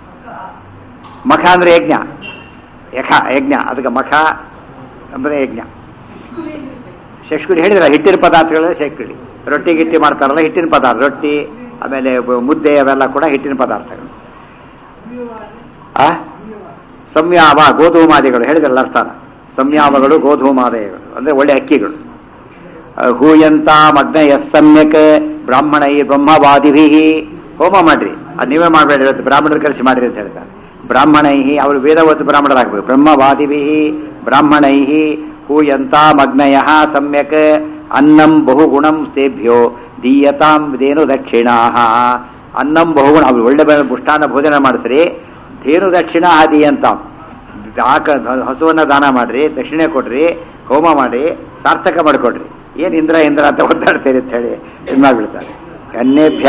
Speaker 1: ಮಖ ಅಂದರೆ ಯಜ್ಞ ಯಖ ಯಜ್ಞ ಅದಕ್ಕೆ ಮಖ ಅಂದರೆ ಯಜ್ಞ ಶಷ್ಕುಲಿ ಹೇಳಿದ್ರ ಹಿಟ್ಟಿನ ಪದಾರ್ಥಗಳೆಲ್ಲ ಶಷ್ಕುಲಿ ರೊಟ್ಟಿ ಗಿಟ್ಟಿ ಮಾಡ್ತಾರಲ್ಲ ಹಿಟ್ಟಿನ ಪದಾರ್ಥ ರೊಟ್ಟಿ ಆಮೇಲೆ ಬ- ಮುದ್ದೆ ಅವೆಲ್ಲ ಕೂಡ ಹಿಟ್ಟಿನ ಪದಾರ್ಥಗಳು ಆ ಸಂಯಾಮ ಗೋಧೂಮಾದಿಗಳು ಹೇಳಿದ್ರಲ್ಲ ಅರ್ಥನ ಸಂಯಾಮಗಳು ಗೋಧೂಮಾದಯಗಳು ಅಂದರೆ ಒಳ್ಳೆ ಅಕ್ಕಿಗಳು ಹೂಯಂತ ಮಗ್ನಯ ಸಮ್ಯಕ್ ಬ್ರಾಹ್ಮಣೈ ಬ್ರಹ್ಮವಾದಿಭಿ ಹೋಮ ಮಾಡ್ರಿ ಅದು ನೀವೇ ಮಾಡಬೇಡಿ ಇವತ್ತು ಬ್ರಾಹ್ಮಣರು ಕರೆಸಿ ಮಾಡ್ರಿ ಅಂತ ಹೇಳ್ತಾರೆ ಬ್ರಾಹ್ಮಣೈ ಅವರು ವೇದವತ್ತು ಬ್ರಾಹ್ಮಣರಾಗಬೇಕು ಬ್ರಹ್ಮವಾದಿಭಿ ಬ್ರಾಹ್ಮಣೈ ಹೂಯಂತ ಮಗ್ನಯ ಸಮ್ಯಕ್ ಅನ್ನಂ ಬಹುಗುಣಂ ತೇಭ್ಯೋ ದೀಯತಾಂ ಧೇನು ದಕ್ಷಿಣಾ ಅನ್ನಂ ಬಹುಗುಣ ಅವ್ರು ಒಳ್ಳೆ ಬೆ- ಪುಷ್ಟಾನ್ನ ಭೋಜನ ಮಾಡಿಸ್ರಿ ಧೇನು ದಕ್ಷಿಣ ದೀಯಂತಾಂ ಆಕ ಹಸುವನ್ನ ದಾನ ಮಾಡ್ರಿ ದಕ್ಷಿಣೆ ಕೊಡ್ರಿ ಹೋಮ ಮಾಡಿ ಸಾರ್ಥಕ ಮಾಡಿಕೊಡ್ರಿ ಏನು ಇಂದ್ರ ಇಂದ್ರ ಅಂತ ಒದ್ದಾಡ್ತೀರಿ ಅಂತ ಹೇಳಿ ಇದು ಮಾಡಿಬಿಡ್ತಾರೆ ಅನ್ಯೇಭ್ಯ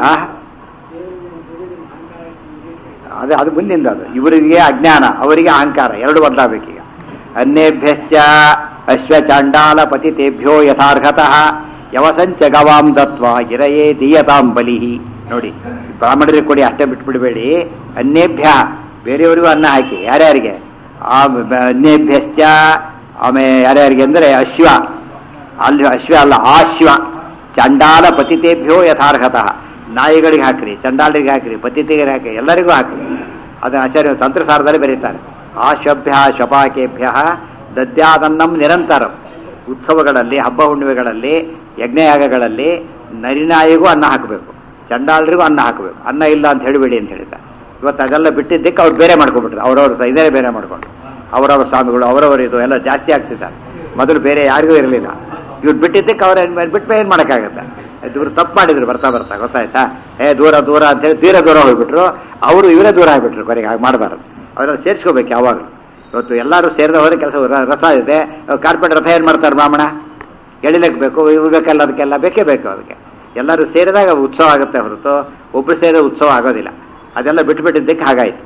Speaker 1: ಅದು ಅದು ಮುಂದಿಂದ ಅದು ಇವರಿಗೆ ಅಜ್ಞಾನ ಅವರಿಗೆ ಅಹಂಕಾರ ಎರಡು ಬದಲಾಗಬೇಕೀಗ ಅನ್ಯೇಭ್ಯಶ್ಚ ಅಶ್ವಚಾಂಡಾಲ ಪತಿತೇಭ್ಯೋ ಯಥಾರ್ಹತಃ ಯವಸಂಚ ಗವಾಂ ದತ್ವ ಗಿರಯೇ ದೀಯತಾಂ ಬಲಿಹಿ ನೋಡಿ ಬ್ರಾಹ್ಮಣರಿಗೆ ಕೊಡಿ ಅಷ್ಟೇ ಬಿಟ್ಬಿಡಬೇಡಿ ಅನ್ಯೇಭ್ಯ ಬೇರೆಯವರಿಗೂ ಅನ್ನ ಹಾಕಿ ಯಾರ್ಯಾರಿಗೆ ಆ ಬ- ಅನ್ಯೇಭ್ಯಶ್ಚ ಆಮೇಲೆ ಯಾರ್ಯಾರಿಗೆ ಅಂದರೆ ಅಶ್ವ ಅಲ್ಲಿ ಅಶ್ವ ಅಲ್ಲ ಆಶ್ವ ಚಂಡಾಲ ಪತಿತೇಭ್ಯೋ ಯಥಾರ್ಹತಃ ನಾಯಿಗಳಿಗೆ ಹಾಕ್ರಿ ಚಂಡಾಲರಿಗೆ ಹಾಕ್ರಿ ಪತಿತಿಗೆ ಹಾಕಿ ಎಲ್ಲರಿಗೂ ಹಾಕ್ರಿ ಅದನ್ನು ಆಚಾರ್ಯ ತಂತ್ರಸಾರದಲ್ಲಿ ಬರೀತಾರೆ ಆಶ್ವಭ್ಯ ಶಪಾಕೇಭ್ಯ ದದ್ಯಾದನ್ನಂ ನಿರಂತರಂ ಉತ್ಸವಗಳಲ್ಲಿ ಹಬ್ಬ ಹುಣ್ಣಿಮೆಗಳಲ್ಲಿ ಯಜ್ಞಯಾಗಗಳಲ್ಲಿ ನರಿನಾಯಿಗೂ ಅನ್ನ ಹಾಕಬೇಕು ಚಂಡಾಲರಿಗೂ ಅನ್ನ ಹಾಕಬೇಕು ಅನ್ನ ಇಲ್ಲ ಅಂತ ಹೇಳಿಬೇಡಿ ಅಂತ ಹೇಳಿದ್ದಾರೆ ಇವತ್ತು ಅದೆಲ್ಲ ಬಿಟ್ಟಿದ್ದಕ್ಕೆ ಅವ್ರು ಬೇರೆ ಮಾಡ್ಕೊಂಡ್ಬಿಟ್ರು ಅವ್ರವ್ರ ಇದೇ ಬೇರೆ ಮಾಡ್ಕೊಂಡು ಅವರವರ ಸ್ವಾಮಿಗಳು ಅವರವರು ಇದು ಎಲ್ಲ ಜಾಸ್ತಿ ಆಗ್ತಿದ್ದಾರೆ ಮೊದಲು ಬೇರೆ ಯಾರಿಗೂ ಇರಲಿಲ್ಲ ಇವ್ರು ಬಿಟ್ಟಿದ್ದಕ್ಕೆ ಅವ್ರ ಬಿಟ್ಟು ಏನು ಮಾಡೋಕ್ಕಾಗತ್ತೆ ಇವ್ರು ತಪ್ಪು ಮಾಡಿದ್ರು ಬರ್ತಾ ಬರ್ತಾ ಗೊತ್ತಾಯ್ತಾ ಏ ದೂರ ದೂರ ಅಂತೇಳಿ ತೀರ ದೂರ ಹೋಗ್ಬಿಟ್ರು ಅವರು ಇವರೇ ದೂರ ಆಗ್ಬಿಟ್ರು ಕೊನೆಗೆ ಹಾಗೆ ಮಾಡಬಾರ್ದು ಅವರೆಲ್ಲ ಸೇರಿಸ್ಕೋಬೇಕು ಯಾವಾಗಲೂ ಇವತ್ತು ಎಲ್ಲರೂ ಸೇರಿದ ಹೋದ್ರೆ ಕೆಲಸ ರಥ ಇದೆ ಕಾರ್ಪೆಟ್ ರಥ ಏನು ಮಾಡ್ತಾರೆ ಬ್ರಾಹ್ಮಣ ಎಳಿಲಿಕ್ಕೆ ಬೇಕು ಇವ್ಬೇಕಲ್ಲ ಅದಕ್ಕೆಲ್ಲ ಬೇಕೇ ಬೇಕು ಅದಕ್ಕೆ ಎಲ್ಲರೂ ಸೇರಿದಾಗ ಉತ್ಸವ ಆಗುತ್ತೆ ಹೊರತು ಒಬ್ಬರು ಸೇರಿದ ಉತ್ಸವ ಆಗೋದಿಲ್ಲ ಅದೆಲ್ಲ ಬಿಟ್ಬಿಟ್ಟಿದ್ದಕ್ಕೆ ಹಾಗಾಯಿತು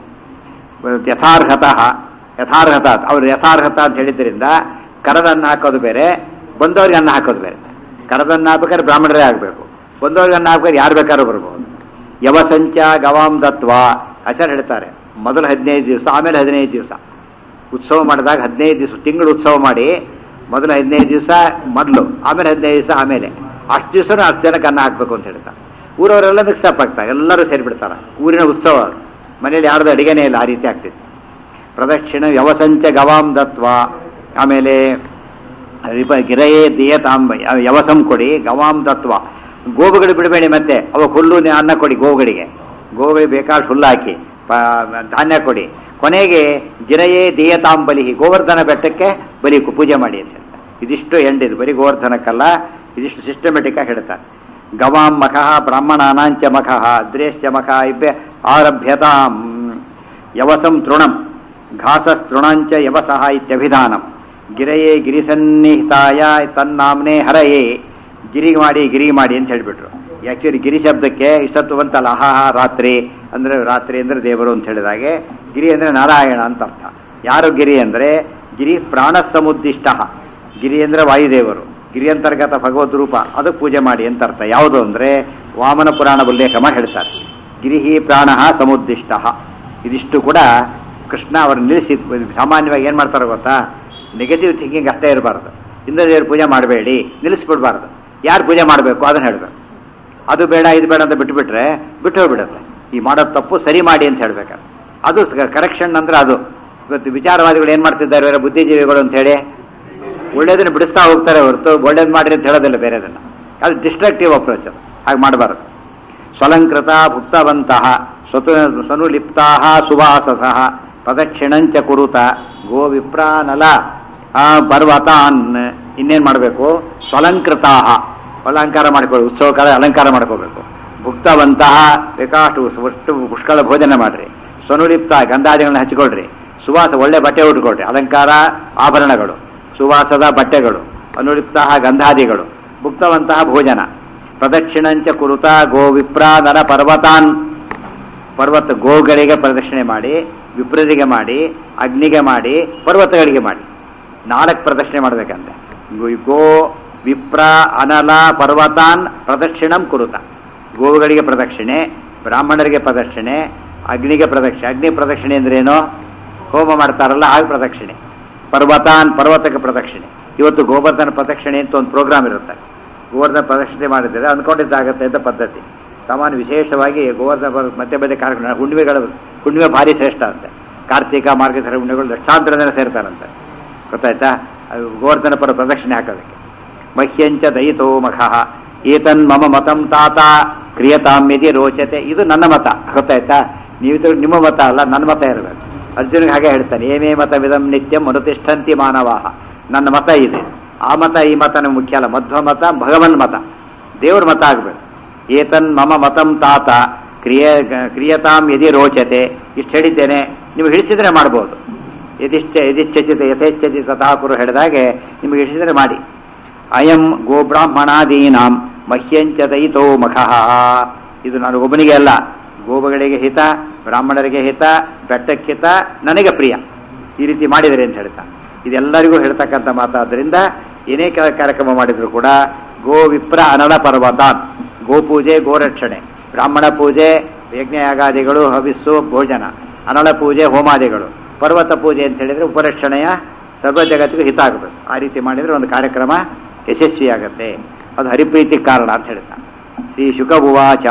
Speaker 1: ಯಥಾರ್ಹತಃ ಯಥಾರ್ಹತ ಅವ್ರು ಯಥಾರ್ಹತ ಅಂತ ಹೇಳಿದ್ರಿಂದ ಕರದನ್ನ ಹಾಕೋದು ಬೇರೆ ಬಂದವ್ರಿಗೆ ಅನ್ನ ಹಾಕೋದು ಬೇರೆ ಕರದನ್ನ ಹಾಕ್ಬೇಕಾದ್ರೆ ಬ್ರಾಹ್ಮಣರೇ ಆಗಬೇಕು ಬಂದವ್ರಿಗೆ ಅನ್ನ ಹಾಕ್ಬೇಕಾದ್ರೆ ಯಾರು ಬೇಕಾದ್ರೂ ಬರ್ಬೋದು ಯವಸಂಚ ಗವಾಂ ದತ್ವ ಆಚಾರ್ಯ ಹೇಳ್ತಾರೆ ಮೊದಲು ಹದಿನೈದು ದಿವಸ ಆಮೇಲೆ ಹದಿನೈದು ದಿವಸ ಉತ್ಸವ ಮಾಡಿದಾಗ ಹದಿನೈದು ದಿವಸ ತಿಂಗಳು ಉತ್ಸವ ಮಾಡಿ ಮೊದಲು ಹದಿನೈದು ದಿವಸ ಮೊದಲು ಆಮೇಲೆ ಹದಿನೈದು ದಿವಸ ಆಮೇಲೆ ಅಷ್ಟು ದಿವಸನೂ ಅಷ್ಟು ಜನಕ್ಕೆ ಅನ್ನ ಹಾಕಬೇಕು ಅಂತ ಹೇಳ್ತಾರೆ ಊರವರೆಲ್ಲ ಮಿಕ್ಸ್ ಅಪ್ ಆಗ್ತಾರೆ ಎಲ್ಲರೂ ಸೇರಿಬಿಡ್ತಾರೆ ಊರಿನ ಉತ್ಸವ ಅದು. ಮನೇಲಿ ಯಾರ್ದು ಅಡಿಗೆನೇ ಇಲ್ಲ ಆ ರೀತಿ ಆಗ್ತಿತ್ತು ಪ್ರದಕ್ಷಿಣ ಯವಸಂಚ ಗವಾಂ ದತ್ವ ಆಮೇಲೆ ರಿಪ ಗಿರಯೇ ದಿಯತಾಂಬ ಯವಸಂ ಕೊಡಿ ಗವಾಂ ದತ್ವ ಗೋವುಗಳು ಬಿಡಬೇಡಿ ಮತ್ತೆ ಅವ ಹುಲ್ಲು ನೆ- ಅನ್ನ ಕೊಡಿ ಗೋವುಗಳಿಗೆ ಗೋವುಗಳಿಗೆ ಬೇಕಾದ ಹುಲ್ಲು ಹಾಕಿ ಪ- ಧಾನ್ಯ ಕೊಡಿ ಕೊನೆಗೆ ಗಿರಯೇ ದೇಯತಾಂ ಬಲಿ ಗೋವರ್ಧನ ಬೆಟ್ಟಕ್ಕೆ ಬಲಿ ಕು- ಪೂಜೆ ಮಾಡಿ ಅಂತ ಹೇಳ್ತಾರೆ ಇದಿಷ್ಟು ಎಂಡಿದು ಬರೀ ಗೋವರ್ಧನಕ್ಕಲ್ಲ ಇದಿಷ್ಟು ಸಿಸ್ಟಮೆಟಿಕ್ ಆಗಿ ಹೇಳ್ತಾರೆ ಗವಾಂ ಮಖಃ ಬ್ರಾಹ್ಮಣಾನಾಂಚ ಮಖಃ ದ್ರೇಶ್ಚ ಮಖ ಇಬ್ಬೆ ಆರಭ್ಯತಾಂ ಯವಸಂ ತೃಣಂ ಘಾಸಸ್ತೃಣಾಂಚ ಯವಸಃ ಇತ್ಯಭಿಧಾನಂ ಗಿರಯೇ ಗಿರಿಸನ್ನಿಹಿತಾಯ ತನ್ನಾಮ್ನೆ ಹರಯೇ ಗಿರಿ ಮಾಡಿ ಗಿರಿ ಮಾಡಿ ಅಂತ ಹೇಳಿಬಿಟ್ರು ಆ್ಯಕ್ಚುಲಿ ಗಿರಿ ಶಬ್ದಕ್ಕೆ ಇಷ್ಟೊತ್ತು ಬಂತಲ್ಲ ಅಹಹ ರಾತ್ರಿ ಅಂದರೆ ರಾತ್ರಿ ಅಂದರೆ ದೇವರು ಅಂತ ಹೇಳಿದಾಗೆ ಗಿರಿ ಅಂದರೆ ನಾರಾಯಣ ಅಂತ ಅರ್ಥ ಯಾರು ಗಿರಿ ಅಂದರೆ ಗಿರಿ ಪ್ರಾಣ ಸಮುದ್ದಿಷ್ಟ ಗಿರಿ ಅಂದರೆ ವಾಯುದೇವರು ಗಿರಿ ಅಂತರ್ಗತ ಭಗವದ್ ರೂಪ ಅದಕ್ಕೆ ಪೂಜೆ ಮಾಡಿ ಅಂತ ಅರ್ಥ ಯಾವುದು ಅಂದರೆ ವಾಮನ ಪುರಾಣ ಉಲ್ಲೇಖ ಮಾಡಿ ಹೇಳ್ತಾರೆ ಗಿರಿಹಿ ಪ್ರಾಣ ಸಮುದ್ದಿಷ್ಟ ಇದಿಷ್ಟು ಕೂಡ ಕೃಷ್ಣ ಅವರು ನಿಲ್ಲಿಸಿ ಸಾಮಾನ್ಯವಾಗಿ ಏನು ಮಾಡ್ತಾರೆ ಗೊತ್ತಾ ನೆಗೆಟಿವ್ ಥಿಂಕಿಂಗ್ ಅಷ್ಟೇ ಇರಬಾರ್ದು ಇಂದ್ರದೇವ್ರ ಪೂಜೆ ಮಾಡಬೇಡಿ ನಿಲ್ಲಿಸ್ಬಿಡ್ಬಾರ್ದು ಯಾರು ಪೂಜೆ ಮಾಡಬೇಕು ಅದನ್ನು ಹೇಳಬೇಕು ಅದು ಬೇಡ ಇದು ಬೇಡ ಅಂತ ಬಿಟ್ಬಿಟ್ರೆ ಬಿಟ್ಟು ಹೋಗ್ಬಿಡುತ್ತೆ ಈ ಮಾಡೋದು ತಪ್ಪು ಸರಿ ಮಾಡಿ ಅಂತ ಹೇಳ್ಬೇಕಾದ್ರೆ ಅದು ಕರೆಕ್ಷನ್ ಅಂದ್ರೆ ಅದು ಇವತ್ತು ವಿಚಾರವಾದಿಗಳು ಏನು ಮಾಡ್ತಿದ್ದಾರೆ ಬೇರೆ ಬುದ್ಧಿಜೀವಿಗಳು ಅಂತ ಹೇಳಿ ಒಳ್ಳೇದನ್ನ ಬಿಡಿಸ್ತಾ ಹೋಗ್ತಾರೆ ಹೊರತು ಒಳ್ಳೇದು ಮಾಡಿರಿ ಅಂತ ಹೇಳೋದಿಲ್ಲ ಬೇರೆದನ್ನ ಅದು ಡಿಸ್ಟ್ರಕ್ಟಿವ್ ಅಪ್ರೋಚ್ ಅದು ಹಾಗೆ ಮಾಡಬಾರ್ದು ಸ್ವಲಂಕೃತ ಭುಕ್ತವಂತಹ ಸ್ವತು ಸ್ವನುಲಿಪ್ತಾ ಸುವಾಸಸಃ ಪ್ರದಕ್ಷಿಣಂಚ ಕುರುತ ಗೋ ವಿಪ್ರಾನಲ ಆ, ಪರ್ವತಾನ್ ಇನ್ನೇನು ಮಾಡಬೇಕು ಸ್ವಲಂಕೃತಾ ಅಲಂಕಾರ ಮಾಡ್ಕೊಳ್ಳಿ ಉತ್ಸವ ಕಾಲ ಅಲಂಕಾರ ಮಾಡ್ಕೋಬೇಕು ಭುಕ್ತವಂತಹ ಬೇಕಾಷ್ಟು ಅಷ್ಟು ಪುಷ್ಕಳ ಭೋಜನ ಮಾಡ್ರಿ ಸ್ವನುಲಿಪ್ತ ಗಂಧಾದಿಗಳನ್ನ ಹಚ್ಕೊಳ್ರಿ ಸುವಾಸ ಒಳ್ಳೆ ಬಟ್ಟೆ ಉಟ್ಕೊಳ್ರಿ ಅಲಂಕಾರ ಆಭರಣಗಳು ಸುವಾಸದ ಬಟ್ಟೆಗಳು ಅನುಲಿಪ್ತ ಗಂಧಾದಿಗಳು ಭುಕ್ತವಂತಹ ಭೋಜನ ಪ್ರದಕ್ಷಿಣಂಚ ಕುರುತ ಗೋ ವಿಪ್ರ ನರ ಪರ್ವತಾನ್ ಪರ್ವತ ಗೋಗಳಿಗೆ ಪ್ರದಕ್ಷಿಣೆ ಮಾಡಿ ವಿಪ್ರರಿಗೆ ಮಾಡಿ ಅಗ್ನಿಗೆ ಮಾಡಿ ಪರ್ವತಗಳಿಗೆ ಮಾಡಿ ನಾಲ್ಕು ಪ್ರದಕ್ಷಿಣೆ ಮಾಡಬೇಕಂತೆ ಗೋ- ಗೋ ವಿಪ್ರ ಅನಲ ಪರ್ವತಾನ್ ಪ್ರದಕ್ಷಿಣಂ ಕುರುತ ಗೋವುಗಳಿಗೆ ಪ್ರದಕ್ಷಿಣೆ ಬ್ರಾಹ್ಮಣರಿಗೆ ಪ್ರದಕ್ಷಿಣೆ ಅಗ್ನಿಗೆ ಪ್ರದಕ್ಷಿಣೆ ಅಗ್ನಿ ಪ್ರದಕ್ಷಿಣೆ ಅಂದ್ರೇನು ಹೋಮ ಮಾಡ್ತಾರಲ್ಲ ಹಾಗೆ ಪ್ರದಕ್ಷಿಣೆ ಪರ್ವತಾನ್ ಪರ್ವತಕ್ಕೆ ಪ್ರದಕ್ಷಿಣೆ ಇವತ್ತು ಗೋವರ್ಧನ ಪ್ರದಕ್ಷಿಣೆ ಅಂತ ಒಂದು ಪ್ರೋಗ್ರಾಮ್ ಇರುತ್ತೆ ಗೋವರ್ಧನ ಪ್ರದಕ್ಷಿಣೆ ಮಾಡಿದರೆ ಅಂದ್ಕೊಂಡಿದ್ದಾಗತ್ತೆ ಅಂತ ಪದ್ಧತಿ ಸಾಮಾನ್ಯ ವಿಶೇಷವಾಗಿ ಗೋವರ್ಧನ ಪರ್ವ- ಮಧ್ಯೆ ಮಧ್ಯೆ ಕಾರ್ಯಕ್ರಮ ಹುಣ್ಣಿಮೆಗಳು ಹುಣ್ಣಿಮೆ ಭಾರಿ ಶ್ರೇಷ್ಠ ಅಂತೆ ಕಾರ್ತಿಕ ಮಾರ್ಗಧರ ಹುಣ್ಣಿಮೆಗಳು ಲಕ್ಷಾಂತರ ಜನ ಸೇರ್ತಾರಂತೆ ಗೊತ್ತಾಯ್ತಾ ಅದು ಗೋವರ್ಧನ ಪರ ಪ್ರದಕ್ಷಿಣೆ ಹಾಕೋದಕ್ಕೆ ಮಹ್ಯಂಚ ದಯಿತೋ ಮಖಃ ಏತನ್ ಮಮ ಮತಂ ತಾತ ಕ್ರಿಯತಾಮ್ಯದಿ ರೋಚತೆ ಇದು ನನ್ನ ಮತ ಗೊತ್ತಾಯ್ತಾ ನೀವು ನಿಮ್ಮ ಮತ ಅಲ್ಲ ನನ್ನ ಮತ ಇರಬೇಕು ಅರ್ಜುನಿಗೆ ಹಾಗೆ ಹೇಳ್ತಾನೆ ಏಮೇ ಮತವಿದಂ ನಿತ್ಯಂ ಅನುತಿಷ್ಠಂತಿ ಮಾನವಾಹ ನನ್ನ ಮತ ಇದೆ ಆ ಮತ ಈ ಮತ ನಮ್ಗೆ ಮುಖ್ಯ ಅಲ್ಲ ಮಧ್ವ ಮತ ಭಗವನ್ ಮತ ದೇವ್ರ ಮತ ಆಗ್ಬೇಕು ಏತನ್ ಮಮ ಮತಂ ತಾತ ಕ್ರಿಯ ಕ್ರಿಯತಾಂ ಯದಿ ರೋಚತೆ ಇಷ್ಟು ಹೇಳಿದ್ದೇನೆ ನೀವು ಹಿಡಿಸಿದ್ರೆ ಮಾಡ್ಬೋದು ಯದಿಶ್ಚ ಯದಿಚ್ಛಚಿತ ಯಥೇಚ್ಛತಿ ತಥಾಕುರು ಹೇಳಿದಾಗೆ ನಿಮಗೆ ಹಿಡಿಸಿದ್ರೆ ಮಾಡಿ ಅಯಂ ಗೋಬ್ರಾಹ್ಮಣಾದೀನಾಂ ಮಹ್ಯಂಚ ದಯಿತೋ ಮಖಃ ಇದು ನಾನು ಒಬ್ಬನಿಗೆ ಅಲ್ಲ ಗೋವುಗಳಿಗೆ ಹಿತ ಬ್ರಾಹ್ಮಣರಿಗೆ ಹಿತ ಬೆಟ್ಟಕ್ಕೆ ಹಿತ ನನಗೆ ಪ್ರಿಯ ಈ ರೀತಿ ಮಾಡಿದರೆ ಅಂತ ಹೇಳ್ತಾ ಇದೆಲ್ಲರಿಗೂ ಹೇಳ್ತಕ್ಕಂಥ ಮಾತಾದ್ದರಿಂದ ಏನೇ ಕ- ಕಾರ್ಯಕ್ರಮ ಮಾಡಿದ್ರು ಕೂಡ ಗೋ ವಿಪ್ರ ಅನಲ ಪರ್ವತಾನ್ ಗೋಪೂಜೆ ಗೋರಕ್ಷಣೆ ಬ್ರಾಹ್ಮಣ ಪೂಜೆ ಯಜ್ಞಯಾಗಾದಿಗಳು ಹವಿಸ್ಸು ಭೋಜನ ಅನಳ ಪೂಜೆ ಹೋಮಾದಿಗಳು ಪರ್ವತ ಪೂಜೆ ಅಂತ ಹೇಳಿದ್ರೆ ಉಪರಕ್ಷಣೆಯ ಸರ್ವ ಜಗತ್ತಿಗೂ ಹಿತ ಆಗಬೇಕು ಆ ರೀತಿ ಮಾಡಿದರೆ ಒಂದು ಕಾರ್ಯಕ್ರಮ ಯಶಸ್ವಿಯಾಗತ್ತೆ ಅದು ಹರಿಪ್ರೀತಿ ಕಾರಣ ಅಂತ ಹೇಳ್ತಾ ಶ್ರೀ ಶುಕ ಉವಾಚ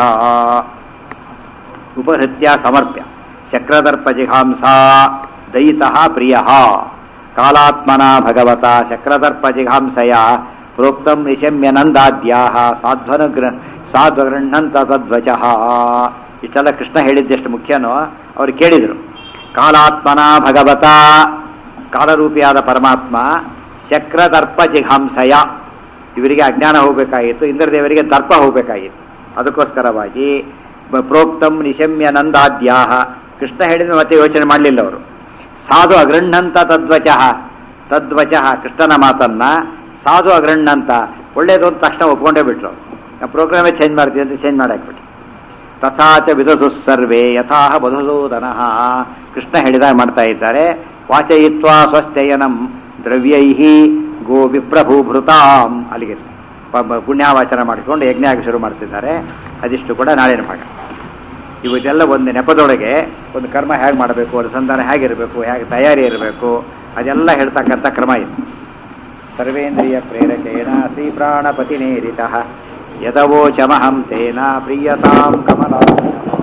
Speaker 1: ಉಪಹೃತ್ಯ ಸಮರ್ಪ್ಯ ಶಕ್ರದರ್ಪ ಜಿಘಾಂಸಾ ದಯಿತಃ ಪ್ರಿಯ ಕಾಲಾತ್ಮನ ಭಗವತ ಶಕ್ರದರ್ಪ ಜಿಘಾಂಸಯ ಪ್ರೋಕ್ತಂ ನಿಶಮ್ಯ ನಂದಾದ್ಯಾ ಸಾಧ್ವನುಗ್ರ ಸಾಧ್ವಗೃಹಂತ ತದ್ವಚ ಇಷ್ಟೆಲ್ಲ ಕೃಷ್ಣ ಹೇಳಿದ್ದೆಷ್ಟು ಮುಖ್ಯನೋ ಅವ್ರು ಕೇಳಿದರು ಕಾಲಾತ್ಮನ ಭಗವತ ಕಾಲರೂಪಿಯಾದ ಪರಮಾತ್ಮ ಶಕ್ರದರ್ಪ ಜಿಘಾಂಸಯ ಇವರಿಗೆ ಅಜ್ಞಾನ ಹೋಗಬೇಕಾಗಿತ್ತು ಇಂದ್ರದೇವರಿಗೆ ದರ್ಪ ಹೋಗಬೇಕಾಗಿತ್ತು ಅದಕ್ಕೋಸ್ಕರವಾಗಿ ಬ- ಪ್ರೋಕ್ತಂ ನಿಶಮ್ಯ ನಂದಾದ್ಯಾಹ ಕೃಷ್ಣ ಹೇಳಿದ ಮತ್ತೆ ಯೋಚನೆ ಮಾಡಲಿಲ್ಲ ಅವರು ಸಾಧು ಅಗೃಹಂತ ತದ್ವಚ ತದ್ವಚ ಕೃಷ್ಣನ ಮಾತನ್ನ ಸಾಧು ಅಗೃಹಂತ ಒಳ್ಳೇದು ಅಂತ ತಕ್ಷಣ ಒಪ್ಕೊಂಡೇ ಬಿಟ್ರು ಪ್ರೋಗ್ರಾಮೇ ಚೇಂಜ್ ಮಾಡ್ತೀವಿ ಅಂತ ಚೇಂಜ್ ಮಾಡಾಕ್ಬಿಟ್ರು ತಥಾಚ ವಿದಧು ಸರ್ವೇ ಯಥಾಹ ಬಧುಸೂದನ ಕೃಷ್ಣ ಹೇಳಿದಾಗ ಮಾಡ್ತಾ ಇದ್ದಾರೆ ವಾಚಯಿತ್ವ ಸ್ವಸ್ಥಯನಂ ದ್ರವ್ಯೈ ಗೋ ವಿಪ್ರಭೂಭೃತಾಂ ಅಲ್ಲಿಗೆ ಪ- ಪ- ಪುಣ್ಯಾವಾಚನ ಮಾಡಿಕೊಂಡು ಯಜ್ಞ ಆಗಿ ಶುರು ಮಾಡ್ತಿದ್ದಾರೆ ಅದಿಷ್ಟು ಕೂಡ ನಾಳಿನ ಭಾಗ ಇವತ್ತೆಲ್ಲ ಒಂದು ನೆಪದೊಳಗೆ ಒಂದು ಕರ್ಮ ಹೇಗೆ ಮಾಡಬೇಕು ಅನುಸಂಧಾನ ಹೇಗಿರಬೇಕು ಹೇಗೆ ತಯಾರಿ ಇರಬೇಕು ಅದೆಲ್ಲ ಹೇಳ್ತಕ್ಕಂಥ ಕ್ರಮ ಇದು ಸರ್ವೇಂದ್ರಿಯ ಪ್ರೇರಕೇಣ ಶ್ರೀ ಪ್ರಾಣಪತಿ ನೇರಿತ ಯದವೋಚಮಹಂ ತೇನ ಪ್ರಿಯತಾಂ ಕಮಲ